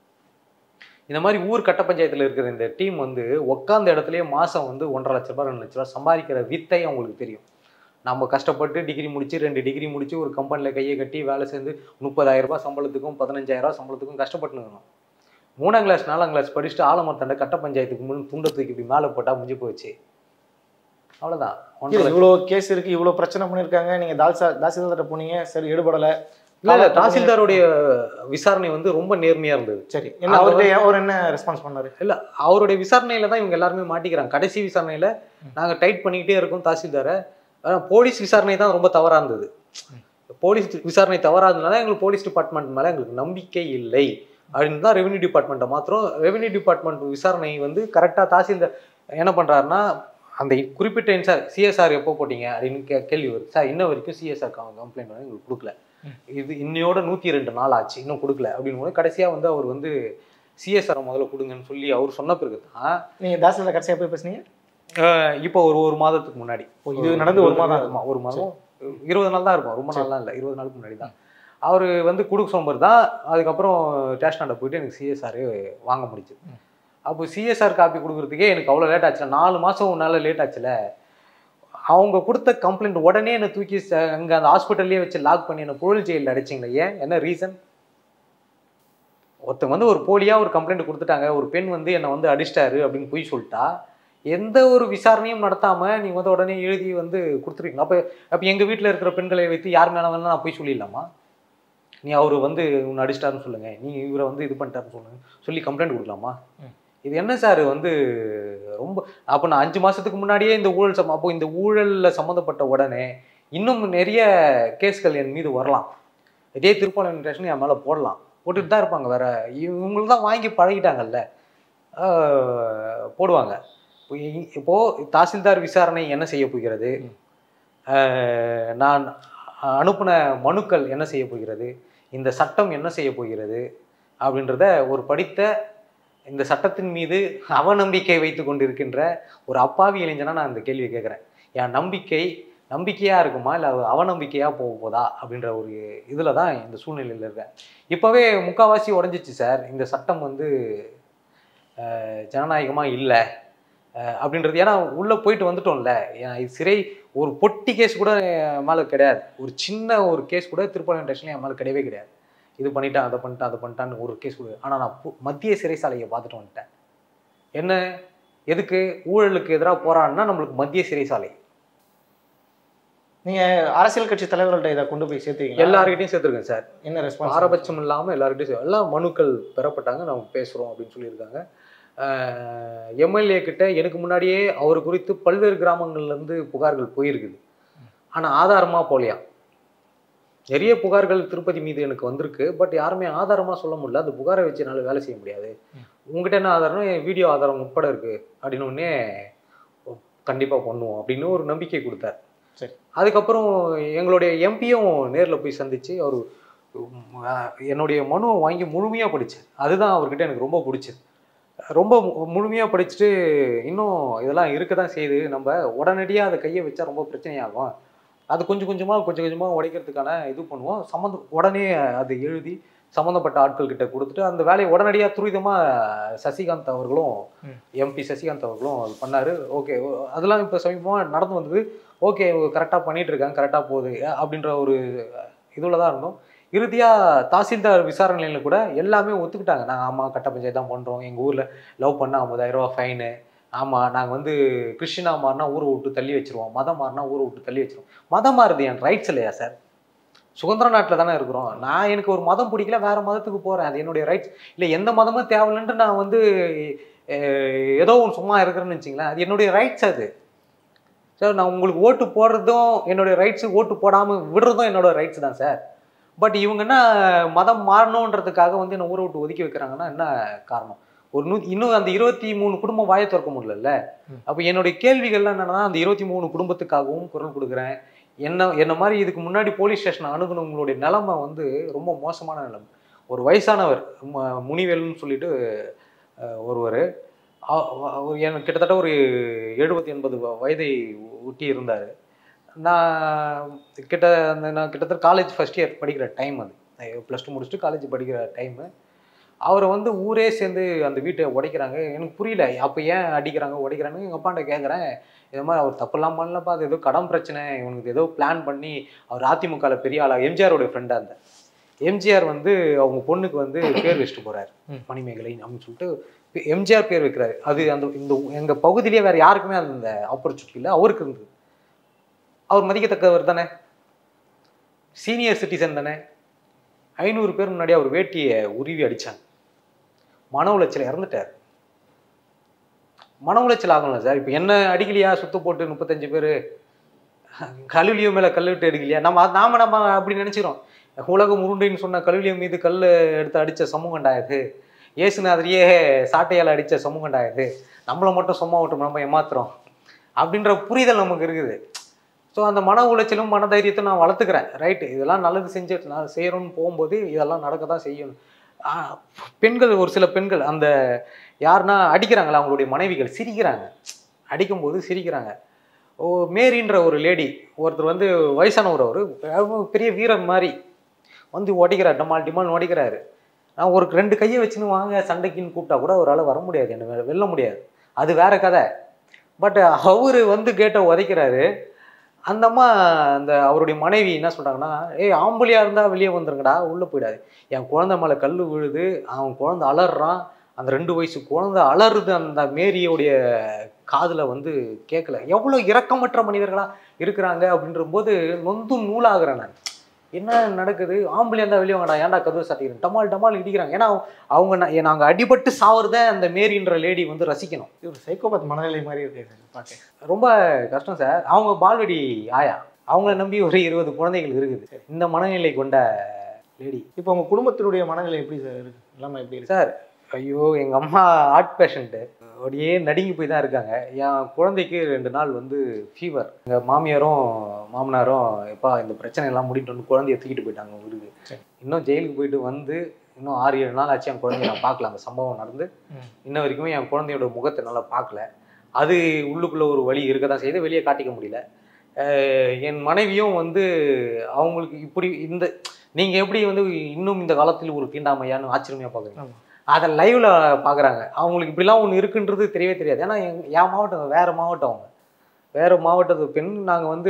இந்த மாதிரி ஊர் கட்ட பஞ்சாயத்தில் இருக்கிற இந்த டீம் வந்து உட்காந்த இடத்துலயே மாதம் வந்து ஒன்றரை லட்ச ரூபாய் ரெண்டு லட்ச ரூபாய் சம்பாதிக்கிற வித்தை அவங்களுக்கு தெரியும் நம்ம கஷ்டப்பட்டு டிகிரி முடிச்சு ரெண்டு டிகிரி முடிச்சு ஒரு கம்பெனியில் கையை கட்டி வேலை சேர்ந்து முப்பதாயிரம் ரூபாய் சம்பளத்துக்கும் பதினஞ்சாயிரம் ரூபாய் சம்பளத்துக்கும் கஷ்டப்பட்டு இருக்கணும் மூணாம் கிளாஸ் நாலாம் கிளாஸ் படிச்சுட்டு ஆலமரத்தாண்ட கட்ட பஞ்சாயத்துக்கு முன் துண்டை தூக்கி இப்படி மேலே போட்டால் முடிஞ்சு போச்சு அவ்வளோதான் ஒன்றரை இல்ல, இவ்வளவு கேஸ் இருக்கு இவ்வளவு பிரச்சனை பண்ணிருக்காங்க நீங்க தால்சா தாசில்தார்ட்ட போனீங்க சரி எடுபடல இல்ல, இல்ல, தாசில்தாருடைய விசாரணை வந்து ரொம்ப நேர்மையா இருந்தது சரி என்ன அவர்கிட்ட அவர் என்ன ரெஸ்பான்ஸ் பண்ணாரு இல்ல அவருடைய விசாரணையில தான் இவங்க எல்லாருமே மாட்டிக்கிறாங்க கடைசி விசாரணையில நாங்க டைட் பண்ணிக்கிட்டே இருக்கோம் தாசில்தாரை ஆனா போலீஸ் விசாரணை தான் ரொம்ப தவறா இருந்தது போலீஸ் விசாரணை தவறா இருந்ததுனால எங்களுக்கு போலீஸ் டிபார்ட்மெண்ட் மேல எங்களுக்கு நம்பிக்கை இல்லை அப்படின்னு தான் ரெவென்யூ டிபார்ட்மெண்ட்டை மாத்திரம் ரெவென்யூ டிபார்ட்மெண்ட் விசாரணை வந்து கரெக்டா தாசில்தார் என்ன பண்றாருன்னா அந்த குறிப்பிட்ட சார் சிஎஸ்ஆர் எப்போ போட்டீங்க அப்படின்னு கே கேள்வி வருது சார் இன்ன வரைக்கும் சிஎஸ்ஆர் கம்ப்ளைண்ட் வந்து எங்களுக்கு கொடுக்கல இது இன்னையோட நூற்றி ரெண்டு நாள் ஆச்சு இன்னும் கொடுக்கல அப்படின்னு போது கடைசியாக வந்து அவர் வந்து சிஎஸ்ஆர் முதல்ல கொடுங்கன்னு சொல்லி அவர் சொன்ன பிறகு தான் நீங்க தாசில்தார் கடைசியா போய் பேசுனீங்க இப்போ ஒரு ஒரு மாதத்துக்கு முன்னாடி ஓ, இது நடந்து ஒரு மாதம் ஆமா, ஒரு மாதம் இருபது நாள் தான் இருக்கும் ரொம்ப நாள்லாம் இல்லை இருபது நாளுக்கு முன்னாடி தான் அவர் வந்து கொடுக்க சொன்னவர் தான் அதுக்கப்புறம் ஸ்டேஷனாண்ட போயிட்டு எனக்கு சிஎஸ்ஆர் வாங்க முடிச்சு அப்போ சிஎஸ்ஆர் காப்பி கொடுக்குறதுக்கே எனக்கு அவ்வளோ லேட் ஆச்சுல நாலு மாதம் உன்னால லேட் ஆச்சுல அவங்க கொடுத்த கம்ப்ளைண்ட் உடனே என்னை தூக்கி ச- அங்க அந்த ஹாஸ்பிட்டல்லே வச்சு லாக் பண்ணி என்னை புழல் ஜெயிலில் அடைச்சிங்களே ஏன் என்ன ரீசன் ஒருத்தங்க வந்து ஒரு போலியா ஒரு கம்ப்ளைண்ட் கொடுத்துட்டாங்க ஒரு பெண் வந்து என்னை வந்து அடிச்சிட்டாரு அப்படின்னு போய் சொல்லிட்டா எந்த ஒரு விசாரணையும் நடத்தாம நீங்க வந்து உடனே எழுதி வந்து கொடுத்துருக்கீங்க அப்ப அப்ப எங்க வீட்ல இருக்கிற பெண்களை வைத்து யார் மேல வேணா நான் போய் சொல்லிடலாமா நீ அவர் வந்து உன்னை அடிச்சிட்டாருன்னு சொல்லுங்க நீ இவரை வந்து இது பண்ணிட்டாருன்னு சொல்லுங்க சொல்லி கம்ப்ளைண்ட் கொடுக்கலாமா ம். இது என்ன சார் வந்து ரொம்ப அப்போ நான் அஞ்சு மாசத்துக்கு முன்னாடியே இந்த ஊழல் சம்ம அப்போ இந்த ஊழல்ல சம்மந்தப்பட்ட உடனே இன்னும் நிறைய கேஸ்கள் என் மீது வரலாம் இதே திருப்பாளம் ஸ்டேஷன் என் மேல போடலாம் போட்டுட்டு தான் இருப்பாங்க வேற இவங்களுக்கு தான் வாங்கி பழகிட்டாங்கல்ல ஆஹ் போடுவாங்க இப்போ இ- இப்போ தாசில்தார் விசாரணை என்ன செய்ய போகிறது ம். ஆஹ் நான் அனுப்பின மனுக்கள் என்ன செய்ய போகிறது இந்த சட்டம் என்ன செய்ய போகிறது அப்படின்றத ஒரு படித்த இந்த சட்டத்தின் மீது அவநம்பிக்கை வைத்து கொண்டிருக்கின்ற ஒரு அப்பாவி இளைஞனா நான் இந்த கேள்வியை கேட்குறேன் என் நம்பிக்கை நம்பிக்கையா இருக்குமா இல்லை அவநம்பிக்கையா போக போதா அப்படின்ற ஒரு இதுல தான் இந்த சூழ்நிலையில் இருக்கேன் இப்போவே முக்காவாசி உடஞ்சிச்சு சார் இந்த சட்டம் வந்து அஹ், ஜனநாயகமா இல்லை அப்படின்றது ஏன்னா உள்ள போயிட்டு வந்துட்டோம்ல ஏன்னா இது சிறை ஒரு பொட்டி கேஸ் கூட என் மேல கிடையாது ஒரு சின்ன ஒரு கேஸ் கூட திருப்பதி ஸ்டேஷன்ல என் மேல கிடையவே கிடையாது இது பண்ணிட்டான் அதை பண்ணிட்டான் அதை பண்ணிட்டான்னு ஒரு கேஸ் கூட ஆனா நான் பு- மத்திய சிறைசாலையை பார்த்துட்டு வந்துட்டேன் என்ன எதுக்கு ஊழலுக்கு எதிராக போராடினா நம்மளுக்கு மத்திய சிறைசாலை நீங்க அரசியல் கட்சி தலைவர்கள்ட்ட இதை கொண்டு போய் சேர்த்தீங்க எல்லாருக்கிட்டையும் சேர்த்துருக்கேன் சார் என்ன ரெஸ்பான்ஸ் பாரபட்சம் இல்லாமல் எல்லார்கிட்டையும் சே- எல்லாம் மனுக்கள் பெறப்பட்டாங்க நம்ம பேசுகிறோம் அப்படின்னு சொல்லியிருக்காங்க எம்எல்ஏ கிட்ட எனக்கு முன்னாடியே அவர் குறித்து பல்வேறு கிராமங்கள்ல இருந்து புகார்கள் போயிருக்குது ஆனால் ஆதாரமாக போலையாம் நிறைய புகார்கள் திருப்பதி மீது எனக்கு வந்திருக்கு பட் யாருமே ஆதாரமாக சொல்ல முடியல அந்த புகாரை வச்சு என்னால் வேலை செய்ய முடியாது உங்ககிட்ட என்ன ஆதாரம்னா என் வீடியோ ஆதாரம் உட்பட இருக்கு அப்படின்னு உடனே கண்டிப்பாக பண்ணுவோம் அப்படின்னு ஒரு நம்பிக்கை கொடுத்தார் சரி. அதுக்கப்புறம் எங்களுடைய எம்பியும் நேரில் போய் சந்திச்சு அவர் என்னுடைய மனுவை வாங்கி முழுமையாக படித்தேன் அதுதான் அவர்கிட்ட எனக்கு ரொம்ப பிடிச்சது ரொம்ப முழுமையாக படிச்சுட்டு இன்னும் இதெல்லாம் இருக்க தான் செய்யுது நம்ம உடனடியாக அதை கையை வச்சா ரொம்ப பிரச்சனையாகும் அது கொஞ்சம் கொஞ்சமாக கொஞ்சம் கொஞ்சமாக உடைக்கிறதுக்கான இது பண்ணுவோம் சம்மந்த உடனே அதை எழுதி சம்மந்தப்பட்ட ஆட்கள் கிட்ட கொடுத்துட்டு அந்த வேலையை உடனடியாக துரிதமாக சசிகாந்த் அவர்களும் ம். எம்பி சசிகாந்த் அவர்களும் அது பண்ணாரு ஓகே அதெல்லாம் இப்போ சமீபமாக நடந்து வந்தது ஓகே கரெக்டாக பண்ணிட்டு இருக்காங்க கரெக்டாக போகுது அப்படின்ற ஒரு இதுல தான் இருந்தோம் இறுதியாக தாசில்தார் விசாரணையில் கூட எல்லாமே ஒத்துக்கிட்டாங்க நாங்கள் ஆமாம் கட்ட பஞ்சாயத்து தான் பண்ணுறோம் எங்கள் ஊரில் லவ் பண்ணால் ஐம்பதாயிரம் ரூபா ஃபைனு ஆமாம் நாங்கள் வந்து கிறிஸ்டினா மாறினா ஊரை விட்டு தள்ளி வச்சிருவோம் மதம் மாறினா ஊரை விட்டு தள்ளி வச்சிருவோம் மதம் மாறுது என் ரைட்ஸ் இல்லையா சார் சுதந்திர நாட்டில் தானே இருக்கிறோம் நான் எனக்கு ஒரு மதம் பிடிக்கல வேற மதத்துக்கு போகிறேன் அது என்னுடைய ரைட்ஸ் இல்லை எந்த மதமும் தேவையில்லைன்ட்டு நான் வந்து அஹ், ஏதோ ஒன்று சும்மா இருக்கிறேன்னு வச்சிங்களேன் அது என்னுடைய ரைட்ஸ் அது சார் நான் உங்களுக்கு ஓட்டு போடுறதும் என்னுடைய ரைட்ஸு ஓட்டு போடாமல் விடுறதும் என்னோட ரைட்ஸ் தான் சார் பட் இவங்க என்ன மதம் மாறணுன்றதுக்காக வந்து என்ன ஊரை விட்டு ஒதுக்கி வைக்கிறாங்கன்னா என்ன காரணம் ஒரு நூ இன்னும் அந்த இருபத்தி மூணு குடும்பம் வாயை திறக்க முடியல ம். அப்போ என்னுடைய கேள்விகள்லாம் என்னன்னா அந்த இருபத்தி மூணு குடும்பத்துக்காகவும் குரல் கொடுக்குறேன் என்ன என்ன மாதிரி இதுக்கு முன்னாடி போலீஸ் ஸ்டேஷன் அணுகுனவங்களுடைய நிலைமை வந்து ரொம்ப மோசமான நிலைமை ஒரு வயசானவர் ம- முனிவேலுன்னு சொல்லிட்டு அஹ், ஒருவர் அவர் எனக்கு கிட்டத்தட்ட ஒரு எழுபத்தி எண்பது வ- வயதை ஒட்டி இருந்தார் நான் கிட்ட அந்த நான் கிட்டத்தட்ட காலேஜ் ஃபஸ்ட் இயர் படிக்கிற டைம் அது ப்ளஸ் டூ முடிச்சுட்டு காலேஜ் படிக்கிற டைமு அவரை வந்து ஊரே சேர்ந்து அந்த வீட்டை உடைக்கிறாங்க எனக்கு புரியல அப்போ ஏன் அடிக்கிறாங்க உடைக்கிறாங்க எங்கள் அப்பாண்ட கேட்குறேன் இது மாதிரி அவர் தப்பெல்லாம் பண்ணலப்பா அது ஏதோ கடன் பிரச்சனை இவனுக்கு ஏதோ பிளான் பண்ணி அவர் அதிமுகவில் பெரிய ஆளா எம்ஜிஆரோட ஃப்ரெண்டாக இருந்தார் எம்ஜிஆர் வந்து அவங்க பொண்ணுக்கு வந்து பேர் வச்சுட்டு போறாரு ம். மணிமேகலை அப்படின்னு சொல்லிட்டு எம்ஜிஆர் பேர் வைக்கிறாரு அது அந்த இந்த எங்க பகுதியிலேயே வேற யாருக்குமே அந்த ஆப்பர்ச்சுனிட்டி இல்லை அவருக்கு இருந்தது அவர் மதிக்கத்தக்கவர் தானே சீனியர் சிட்டிசன் தானே ஐநூறு பேர் முன்னாடி அவர் வேட்டியை உருவி அடிச்சாங்க மன உளைச்சல் இறந்துட்டார் மன உளைச்சல் ஆகணும் சார் இப்போ என்ன அடிக்கலையா சுத்து போட்டு முப்பத்தஞ்சு பேர் கல்விலியோ மேலே கல் விட்டு அடிக்கலையா நம்ம அது- நாம நம்ம அப்படி நினைச்சிரோம் உலகம் உருண்டைன்னு சொன்ன கல்விலியம் மீது கல் எடுத்து அடித்த சமூகண்டா இது இயேசுநாதரையே சாட்டையால் அடித்த சமூகண்டா இது நம்மளை மட்டும் சும்மா விட்டு நம்ம ஏமாத்துறோம் அப்படின்ற புரிதல் நமக்கு இருக்குது ஸோ அந்த மன உளைச்சலும் மன தைரியத்தை நான் வளர்த்துக்கிறேன் ரைட்டு இதெல்லாம் நல்லது செஞ்சு நான் செய்கிறோன்னு போகும்போது இதெல்லாம் நடக்க தான் செய்யணும் ஆ, பெண்கள் ஒரு சில பெண்கள் அந்த யாருன்னா அடிக்கிறாங்களா அவங்களுடைய மனைவிகள் சிரிக்கிறாங்க அடிக்கும்போது சிரிக்கிறாங்க ஓ மேரின்ற ஒரு லேடி ஒருத்தர் வந்து வயசானவர் அவர் பெரிய வீரன் மாதிரி வந்து உடைக்கிறார் டமால் டிமால் உடைக்கிறாரு நான் ஒரு ரெண்டு கையை வச்சுன்னு வாங்க சண்டைக்குன்னு கூப்பிட்டா கூட அவரால் வர முடியாது என்ன வெ- வெல்ல முடியாது அது வேற கதை பட் அவரு வந்து கேட்ட உதைக்கிறாரு அந்த அம்மா அந்த அவருடைய மனைவி என்ன சொல்றாங்கன்னா ஏய் ஆம்பளையா இருந்தா வெளியே வந்துருங்கடா உள்ள போயிடாது என் குழந்தை மேல கல் விழுது அவன் குழந்தை அலறான் அந்த ரெண்டு வயசு குழந்தை அலறுது அந்த மேரியோடைய காதுல வந்து கேட்கல எவ்வளவு இரக்கமற்ற மனிதர்களா இருக்கிறாங்க அப்படின்ற போது நொந்து நூலாகிறேன் நான் என்ன நடக்குது ஆம்பளையா இருந்தா வெளியே வாங்கடா ஏன்டா கதவு சாட்டிக்கிறேன் டமால் டமால் இடிக்கிறாங்க ஏன்னா அவங்க நா- நாங்க அடிபட்டு சாவறத அந்த மேரின்ற லேடி வந்து ரசிக்கணும் இது ஒரு சைக்கோபாத் மனநிலை மாதிரி இருக்கு சார் பார்க்க ரொம்ப கஷ்டம் சார் அவங்க பால்வடி ஆயா அவங்கள நம்பி ஒரு இருபது குழந்தைகள் இருக்குது இந்த மனநிலை கொண்ட லேடி இப்போ உங்க குடும்பத்தினுடைய மனநிலை எப்படி சார் இருக்கு எல்லாமே எப்படி இருக்கு சார் ஐயோ எங்க அம்மா ஹார்ட் பேஷண்ட்டு அப்படியே நடுங்கி போய் தான் இருக்காங்க என் குழந்தைக்கு ரெண்டு நாள் வந்து ஃபீவர் எங்கள் மாமியாரும் மாமனாரும் எப்பா இந்த பிரச்சனை எல்லாம் முடிட்டு வந்து குழந்தைய தூக்கிட்டு போயிட்டாங்க ஊருக்கு சரி. இன்னும் ஜெயிலுக்கு போயிட்டு வந்து இன்னும் ஆறு ஏழு நாள் ஆச்சு என் குழந்தைய நான் பார்க்கல அந்த சம்பவம் நடந்து ம். இன்ன வரைக்குமே என் குழந்தையோட முகத்தை நல்லா பார்க்கல அது உள்ளுக்குள்ள ஒரு வழி இருக்க தான் செய்யுது வெளியே காட்டிக்க முடியல அஹ் என் மனைவியும் வந்து அவங்களுக்கு இப்படி இந்த நீங்க எப்படி வந்து இன்னும் இந்த காலத்தில் ஒரு தீண்டாமையான்னு ஆச்சரியமா பார்க்குறீங்க ஆமா. அதை லைவ்ல பார்க்குறாங்க அவங்களுக்கு இப்படிலாம் ஒன்று இருக்குன்றது தெரியவே தெரியாது ஏன்னா எங் என் மாவட்டம் வேற மாவட்டம் அவங்க வேற மாவட்டத்து பெண் நாங்கள் வந்து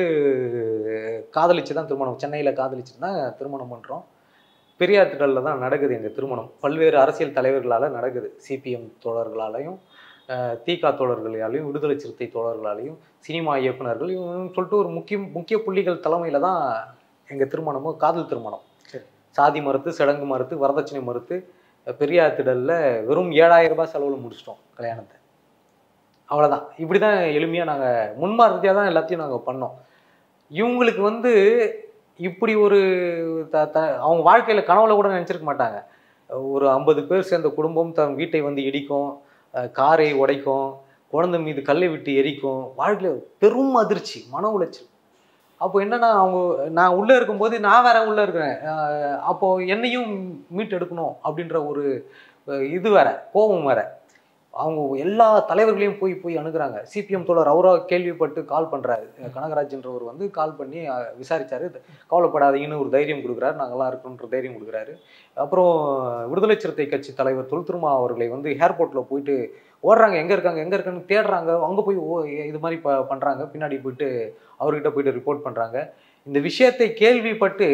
காதலிச்சு தான் திருமணம் சென்னையில் காதலிச்சு தான் திருமணம் பண்ணுறோம் பெரியார் திடலில் தான் நடக்குது எங்கள் திருமணம் பல்வேறு அரசியல் தலைவர்களால் நடக்குது சிபிஎம் தோழர்களாலையும் அஹ், திக தோழர்களாலையும் விடுதலை சிறுத்தை தோழர்களாலையும் சினிமா இயக்குனர்கள் இவங்கன்னு சொல்லிட்டு ஒரு முக்கிய முக்கிய புள்ளிகள் தலைமையில் தான் எங்கள் திருமணமும் காதல் திருமணம் சரி. சாதி மறுத்து சடங்கு மறுத்து வரதட்சணை மறுத்து அஹ், பெரியார் திடலில் வெறும் ஏழாயிரம் ரூபாய் செலவில் முடிச்சிட்டோம் கல்யாணத்தை அவ்வளோதான் இப்படி தான் எளிமையாக நாங்கள் முன்மாதிரியாக தான் எல்லாத்தையும் நாங்கள் பண்ணோம் இவங்களுக்கு வந்து இப்படி ஒரு த த அவங்க வாழ்க்கையில் கனவுல கூட நினச்சிருக்க மாட்டாங்க ஒரு ஐம்பது பேர் சேர்ந்த குடும்பம் தன் வீட்டை வந்து இடிக்கும் அஹ் காரை உடைக்கும் குழந்தை மீது கல்லை விட்டு எரிக்கும் வாழ்க்கையில் பெரும் அதிர்ச்சி மன உளைச்சல் அப்போ என்னன்னா அவங்க நான் உள்ளே இருக்கும்போது நான் வேற உள்ளே இருக்கிறேன் அஹ் அப்போ என்னையும் மீட்டெடுக்கணும் அப்படின்ற ஒரு அஹ் இது வேற கோபம் வேற அவங்க எல்லா தலைவர்களையும் போய் போய் அணுகுறாங்க சிபிஎம் தோழர் அவரா கேள்விப்பட்டு கால் பண்றாரு கனகராஜ்ன்றவர் வந்து கால் பண்ணி அஹ், விசாரிச்சாரு கவலைப்படாதீங்கன்னு ஒரு தைரியம் கொடுக்குறாரு நாங்கெல்லாம் இருக்கோன்ற தைரியம் கொடுக்குறாரு அப்புறம் விடுதலை சிறுத்தை கட்சி தலைவர் தொல்திருமா அவர்களை வந்து ஏர்போர்ட்டில் போயிட்டு ஓடுறாங்க எங்கே இருக்காங்க எங்கே இருக்கான்னு தேடுறாங்க அங்கே போய் ஓ இது மாதிரி ப பண்ணுறாங்க பின்னாடி போயிட்டு அவர்கிட்ட போயிட்டு ரிப்போர்ட் பண்ணுறாங்க இந்த விஷயத்தை கேள்விப்பட்டு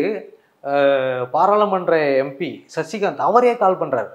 அஹ், பாராளுமன்ற எம்பி சசிகாந்த் அவரே கால் பண்ணுறாரு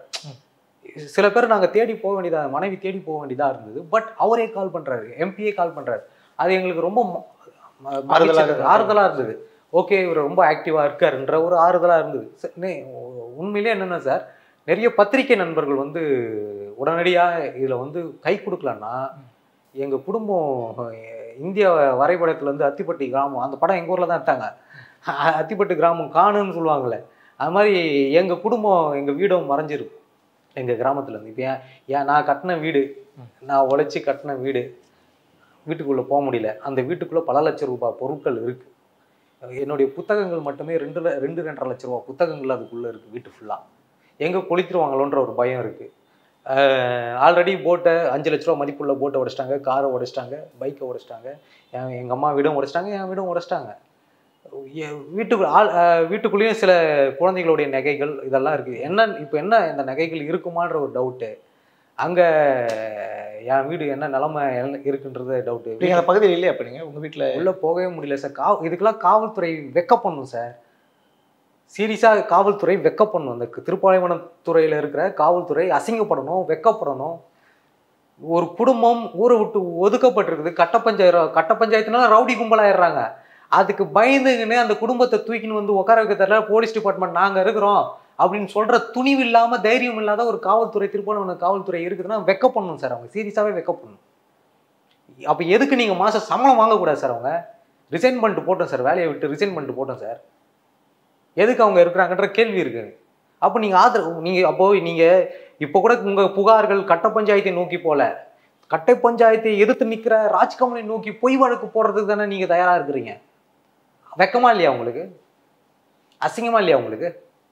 சில பேர் நாங்கள் தேடி போக வேண்டியதா மனைவி தேடி போக வேண்டியதாக இருந்தது பட் அவரே கால் பண்ணுறாரு எம்பியே கால் பண்ணுறாரு அது எங்களுக்கு ரொம்ப ம- ம- ஆறுதலா மகிழ்ச்சியா இருந்தது. ஆறுதலா இருந்தது ஓகே இவர் ரொம்ப ஆக்டிவாக இருக்காருன்ற ஒரு ஆறுதலாக இருந்தது ச- நே- உண்மையிலே என்னென்ன சார் நிறைய பத்திரிகை நண்பர்கள் வந்து உடனடியாக இதில் வந்து கை கொடுக்கலன்னா எங்கள் குடும்பம் அஹ், இந்திய வரைபடத்துல இருந்து அத்திப்பட்டி கிராமம் அந்த படம் எங்கள் ஊரில் தான் எடுத்தாங்க அ- அத்திப்பட்டு கிராமம் காணுன்னு சொல்லுவாங்கள்ல அது மாதிரி எங்கள் குடும்பம் எங்கள் வீடும் மறைஞ்சிருக்கும் எங்கள் கிராமத்துலேருந்து இப்போ ஏன் ஏன் நான் கட்டின வீடு நான் உழைச்சி கட்டின வீடு வீட்டுக்குள்ளே போக முடியல அந்த வீட்டுக்குள்ளே பல லட்சம் ரூபாய் பொருட்கள் இருக்குது என்னுடைய புத்தகங்கள் மட்டுமே ரெண்டு ல- ரெண்டு ரெண்டரை லட்ச ரூபா புத்தகங்கள் அதுக்குள்ளே இருக்குது வீட்டு ஃபுல்லாக எங்கே கொளுத்திருவாங்களோன்ற ஒரு பயம் இருக்குது ஆல்ரெடி போட்டை அஞ்சு லட்ச ரூபா மதிப்புள்ள போட்டை உடைச்சிட்டாங்க காரை உடைச்சிட்டாங்க பைக்கை உடைச்சிட்டாங்க என் எங்கள் அம்மா வீடும் உடைச்சிட்டாங்க என் வீடும் உடைச்சிட்டாங்க எ- வீட்டுக்கு ஆள் அஹ் வீட்டுக்குள்ளேயும் சில குழந்தைகளுடைய நகைகள் இதெல்லாம் இருக்குது என்ன இப்போ என்ன இந்த நகைகள் இருக்குமான்ற ஒரு டவுட்டு அங்கே என் வீடு என்ன நிலமை இருக்குன்றது டவுட்டு நீங்க அந்த பகுதியில் இல்லையா அப்ப நீங்க உங்க வீட்டுல உள்ள போகவே முடியல சார் காவ இதுக்கெல்லாம் காவல்துறை வெக்க பண்ணும் சார் சீரியஸாக காவல்துறை வெக்க பண்ணும் அந்த திருப்பாலைவனம் துறையில் இருக்கிற காவல்துறை அசிங்கப்படணும் வெக்கப்படணும் ஒரு குடும்பம் ஊரை விட்டு ஒதுக்கப்பட்டிருக்குது கட்ட பஞ்சாயத்து கட்ட பஞ்சாயத்துனால ரவுடி கும்பலாயிடுறாங்க அதுக்கு பயந்துங்கன்னு அந்த குடும்பத்தை தூக்கின்னு வந்து உட்கார வைக்க தெரியல போலீஸ் டிபார்ட்மெண்ட் நாங்கள் இருக்கிறோம் அப்படின்னு சொல்ற துணிவு இல்லாமல் தைரியம் இல்லாத ஒரு காவல்துறை திருப்பாலைவனம் காவல்துறை இருக்குதுன்னா வெக்க பண்ணணும் சார் அவங்க சீரியஸாகவே வெக்க பண்ணணும் அப்போ எதுக்கு நீங்கள் மாதம் சம்பளம் வாங்கக்கூடாது சார் அவங்க ரிசைன் பண்ணிட்டு போட்டோம் சார் வேலையை விட்டு ரிசைன் பண்ணிட்டு போட்டோம் சார் எதுக்கு அவங்க இருக்கிறாங்கன்ற கேள்வி இருக்கு அப்போ நீங்கள் ஆதரவு நீங்கள் அப்போ நீங்கள் இப்போ கூட உங்கள் புகார்கள் கட்ட பஞ்சாயத்தை நோக்கி போல கட்டை பஞ்சாயத்தை எதிர்த்து நிற்கிற ராஜ்கமலை நோக்கி பொய் வழக்கு போடுறதுக்கு தானே நீங்கள் தயாராக இருக்கிறீங்க வெக்கமா இல்லையா உங்களுக்கு அசிங்கமா இல்லையா உங்களுக்கு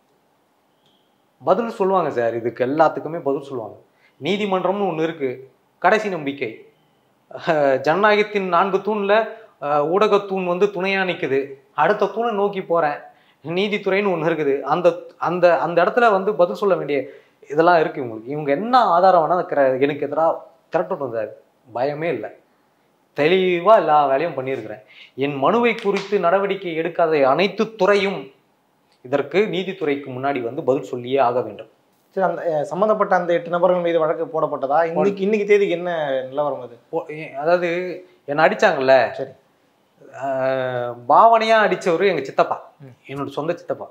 பதில் சொல்லுவாங்க சார் இதுக்கு எல்லாத்துக்குமே பதில் சொல்லுவாங்க நீதிமன்றம்னு ஒன்று இருக்கு கடைசி நம்பிக்கை அஹ் ஜனநாயகத்தின் நான்கு தூண்ல அஹ், ஊடகத்தூண் வந்து துணையா நிக்குது அடுத்த தூணை நோக்கி போறேன் நீதித்துறைன்னு ஒன்று இருக்குது அந்த அந்த அந்த இடத்துல வந்து பதில் சொல்ல வேண்டிய இதெல்லாம் இருக்கு இவங்களுக்கு இவங்க என்ன ஆதாரம் வேணா கிர- எனக்கு எதிராக திரட்டட்டும் சார் பயமே இல்லை தெளிவா எல்லா வேலையும் பண்ணியிருக்கிறேன் என் மனுவை குறித்து நடவடிக்கை எடுக்காத அனைத்து துறையும் இதற்கு நீதித்துறைக்கு முன்னாடி வந்து பதில் சொல்லியே ஆக வேண்டும் சரி அந்த அஹ், சம்பந்தப்பட்ட அந்த எட்டு நபர்கள் மீது வழக்கு போடப்பட்டதா இன்னைக்கு இன்னைக்கு தேதிக்கு என்ன நிலவரம் அது போ- ஏ- அதாவது என்னை அடிச்சாங்கல்ல சரி. ஆஹ் பாவனையா அடிச்சவரு எங்க சித்தப்பா ம். என்னோட சொந்த சித்தப்பா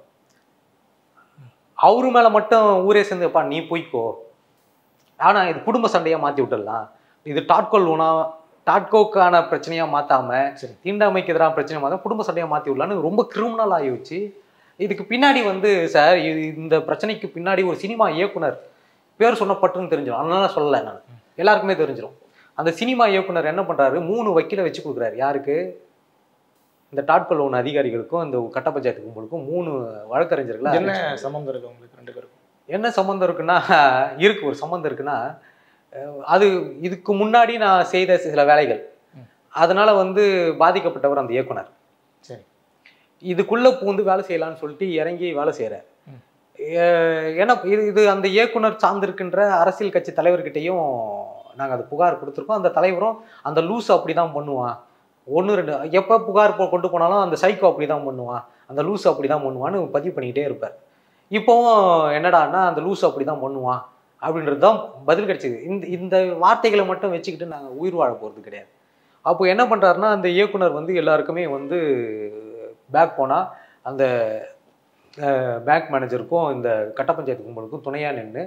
அவரு மேல மட்டும் ஊரே சேர்ந்துப்பா நீ போய்க்கோ ஆனா இது குடும்ப சண்டையா மாத்தி விட்டுடலாம் இது டாட்கோல் உணா டாட்கோக்கான பிரச்சனையா மாத்தாம சரி. தீண்டாமைக்கு எதிரான பிரச்சனையா மாத்தாம குடும்ப சண்டையா மாத்தி விடலான்னு ரொம்ப கிரிமினல் ஆகி வச்சு இதுக்கு பின்னாடி வந்து சார் இது இந்த பிரச்சனைக்கு பின்னாடி ஒரு சினிமா இயக்குனர் பேர் சொன்ன பட்டுன்னு தெரிஞ்சிடும் அதனால சொல்லலை நான் எல்லாருக்குமே தெரிஞ்சிடும் அந்த சினிமா இயக்குனர் என்ன பண்றாரு மூணு வக்கீலை வச்சு கொடுக்குறாரு யாருக்கு இந்த டாட்கல் லோன் அதிகாரிகளுக்கும் இந்த கட்ட பஞ்சாயத்து கும்பலுக்கும் மூணு வழக்கறிஞர்களை என்ன சம்பந்தம் இருக்கு உங்களுக்கு ரெண்டு பேருக்கும் என்ன சம்மந்தம் இருக்குன்னா இருக்கு ஒரு சம்மந்தம் இருக்குன்னா அஹ் அது இதுக்கு முன்னாடி நான் செய்த சில வேலைகள் ம். அதனால வந்து பாதிக்கப்பட்டவர் அந்த இயக்குனர் சரி. இதுக்குள்ள பூந்து வேலை செய்யலாம்னு சொல்லிட்டு இறங்கி வேலை செய்யறாரு ம். ஏன்னா இது இது அந்த இயக்குனர் சார்ந்திருக்கின்ற அரசியல் கட்சி தலைவர்கிட்டையும் நாங்கள் அது புகார் கொடுத்துருக்கோம் அந்த தலைவரும் அந்த லூஸ் அப்படி தான் பண்ணுவான் ஒன்று ரெண்டு எப்போ புகார் போ- கொண்டு போனாலும் அந்த சைக்கோ அப்படி தான் பண்ணுவான் அந்த லூஸ் அப்படி தான் பண்ணுவான்னு பதிவு பண்ணிக்கிட்டே இருப்பார் இப்போவும் என்னடான்னா அந்த லூஸ் அப்படி தான் பண்ணுவான் அப்படின்றது தான் பதில் கிடைச்சிது இந்த இந்த வார்த்தைகளை மட்டும் வச்சுக்கிட்டு நாங்கள் உயிர் வாழ போகிறது கிடையாது அப்போ என்ன பண்ணுறாருன்னா அந்த இயக்குனர் வந்து எல்லாருக்குமே வந்து பேக் போனால் அந்த பேங்க் மேனேஜருக்கும் இந்த கட்ட பஞ்சாயத்து கும்பலுக்கும் துணையாக நின்று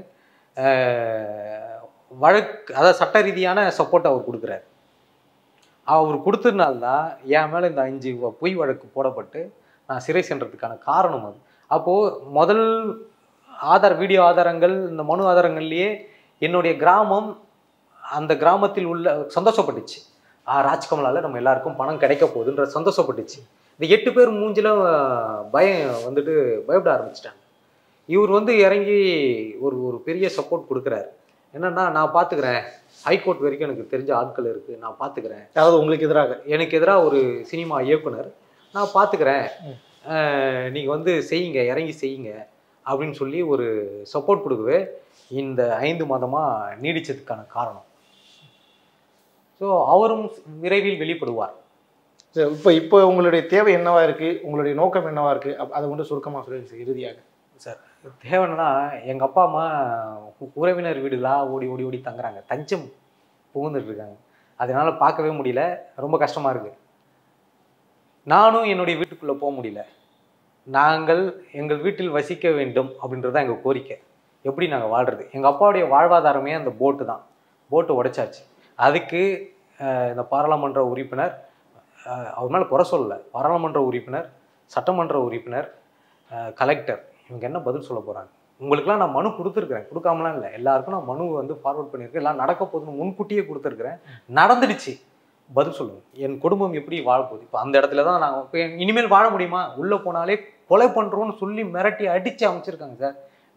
வழக்கு அதாவது சட்ட ரீதியான சப்போர்ட் அவர் கொடுக்குறாரு அவர் கொடுத்ததுனால்தான் என் மேலே இந்த அஞ்சு வ- பொய் வழக்கு போடப்பட்டு நான் சிறை சென்றதுக்கான காரணம் அது அப்போது முதல் ஆதார் வீடியோ ஆதாரங்கள் இந்த மனு ஆதாரங்கள்லேயே என்னுடைய கிராமம் அந்த கிராமத்தில் உள்ள சந்தோஷப்பட்டுச்சு ஆ ராஜ்கமலால நம்ம எல்லாருக்கும் பணம் கிடைக்க போகுதுன்ற சந்தோஷப்பட்டுச்சு இந்த எட்டு பேர் மூஞ்சில அஹ், பயம் வந்துட்டு பயப்பட ஆரம்பிச்சிட்டாங்க இவர் வந்து இறங்கி ஒரு ஒரு பெரிய சப்போர்ட் கொடுக்குறாரு என்னன்னா நான் பார்த்துக்கிறேன் ஹைகோர்ட் வரைக்கும் எனக்கு தெரிஞ்ச ஆட்கள் இருக்குது நான் பார்த்துக்கிறேன் அதாவது உங்களுக்கு எதிராக எனக்கு எதிராக ஒரு சினிமா இயக்குனர் நான் பார்த்துக்கிறேன் ம். நீங்கள் வந்து செய்யுங்க இறங்கி செய்யுங்க அப்படின்னு சொல்லி ஒரு சப்போர்ட் கொடுக்கவே இந்த ஐந்து மாதமாக நீடிச்சதுக்கான காரணம் ஸோ அவரும் விரைவில் வெளிப்படுவார் சரி, இப்போ இப்போ உங்களுடைய தேவை என்னவா இருக்கு உங்களுடைய நோக்கம் என்னவா இருக்கு அப்- அதை மட்டும் சுருக்கமா சொல்லுங்க சார் இறுதியாக சார் தேவைன்னா எங்கள் அப்பா அம்மா உ- உறவினர் வீடுலாம் ஓடி ஓடி ஓடி தங்குறாங்க தஞ்சம் புகுந்துட்டு இருக்காங்க அதனால பார்க்கவே முடியல ரொம்ப கஷ்டமாக இருக்கு நானும் என்னுடைய வீட்டுக்குள்ளே போக முடியல நாங்கள் எங்கள் வீட்டில் வசிக்க வேண்டும் அப்படின்றது தான் எங்கள் கோரிக்கை எப்படி நாங்கள் வாழ்றது எங்கள் அப்பாவுடைய வாழ்வாதாரமே அந்த போட்டு தான் போட்டு உடைச்சாச்சு அதுக்கு அஹ், இந்த பாராளுமன்ற உறுப்பினர் அஹ், அவர் மேலே குறை சொல்லல பாராளுமன்ற உறுப்பினர் சட்டமன்ற உறுப்பினர் அஹ், கலெக்டர் இவங்க என்ன பதில் சொல்ல போகிறாங்க உங்களுக்குலாம் நான் மனு கொடுத்துருக்குறேன் கொடுக்காமலாம் இல்லை எல்லாருக்கும் நான் மனு வந்து ஃபார்வர்ட் பண்ணியிருக்கேன் எல்லாம் நடக்க போகுதுன்னு முன்கூட்டியே கொடுத்துருக்குறேன் நடந்துடுச்சு பதில் சொல்லுங்க என் குடும்பம் எப்படி வாழ போகுது இப்போ அந்த இடத்துல தான் நான் இப்போ இனிமேல் வாழ முடியுமா உள்ளே போனாலே கொலை பண்ணுறோன்னு சொல்லி மிரட்டி அடித்து அமைச்சிருக்காங்க சார்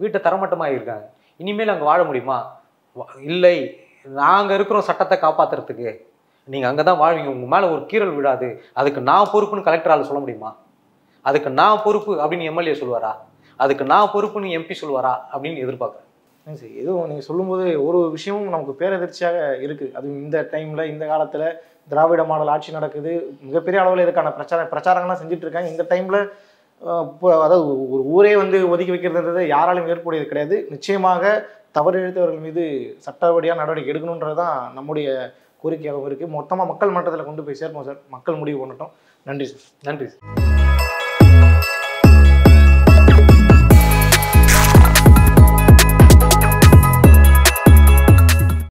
வீட்டை தரமட்டமாக இருக்காங்க இனிமேல் அங்கே வாழ முடியுமா வா- இல்லை நாங்கள் இருக்கிறோம் சட்டத்தை காப்பாற்றுறதுக்கு நீங்கள் அங்கே தான் வாழ்வீங்க உங்கள் மேலே ஒரு கீறல் விழாது அதுக்கு நான் பொறுப்புன்னு கலெக்டரால் சொல்ல முடியுமா அதுக்கு நான் பொறுப்பு அப்படின்னு எம்எல்ஏ சொல்லுவாரா அதுக்கு நான் பொறுப்புன்னு எம்பி சொல்லுவாரா அப்படின்னு எதிர்பார்க்குறேன் இல்லைங்க சார் எதுவும் நீங்கள் சொல்லும்போது ஒரு விஷயமும் நமக்கு பேரதிர்ச்சியாக இருக்குது அது இந்த டைமில் இந்த காலத்தில் திராவிட மாடல் ஆட்சி நடக்குது மிகப்பெரிய அளவில் இதுக்கான பிரச்சார பிரச்சாரங்கள்லாம் செஞ்சுட்டு இருக்காங்க இந்த டைமில் இப்போ அதாவது ஒரு ஊரே வந்து ஒதுக்கி வைக்கிறதுன்றது யாராலும் ஏற்புடையது கிடையாது நிச்சயமாக தவறு இழைத்தவர்கள் மீது சட்டப்படியான நடவடிக்கை எடுக்கணுன்றது தான் நம்முடைய கோரிக்கையாகவும் இருக்குது மொத்தமாக மக்கள் மன்றத்தில் கொண்டு போய் சேர்ப்போம் சார் மக்கள் முடிவு பண்ணட்டும் நன்றி சார் நன்றி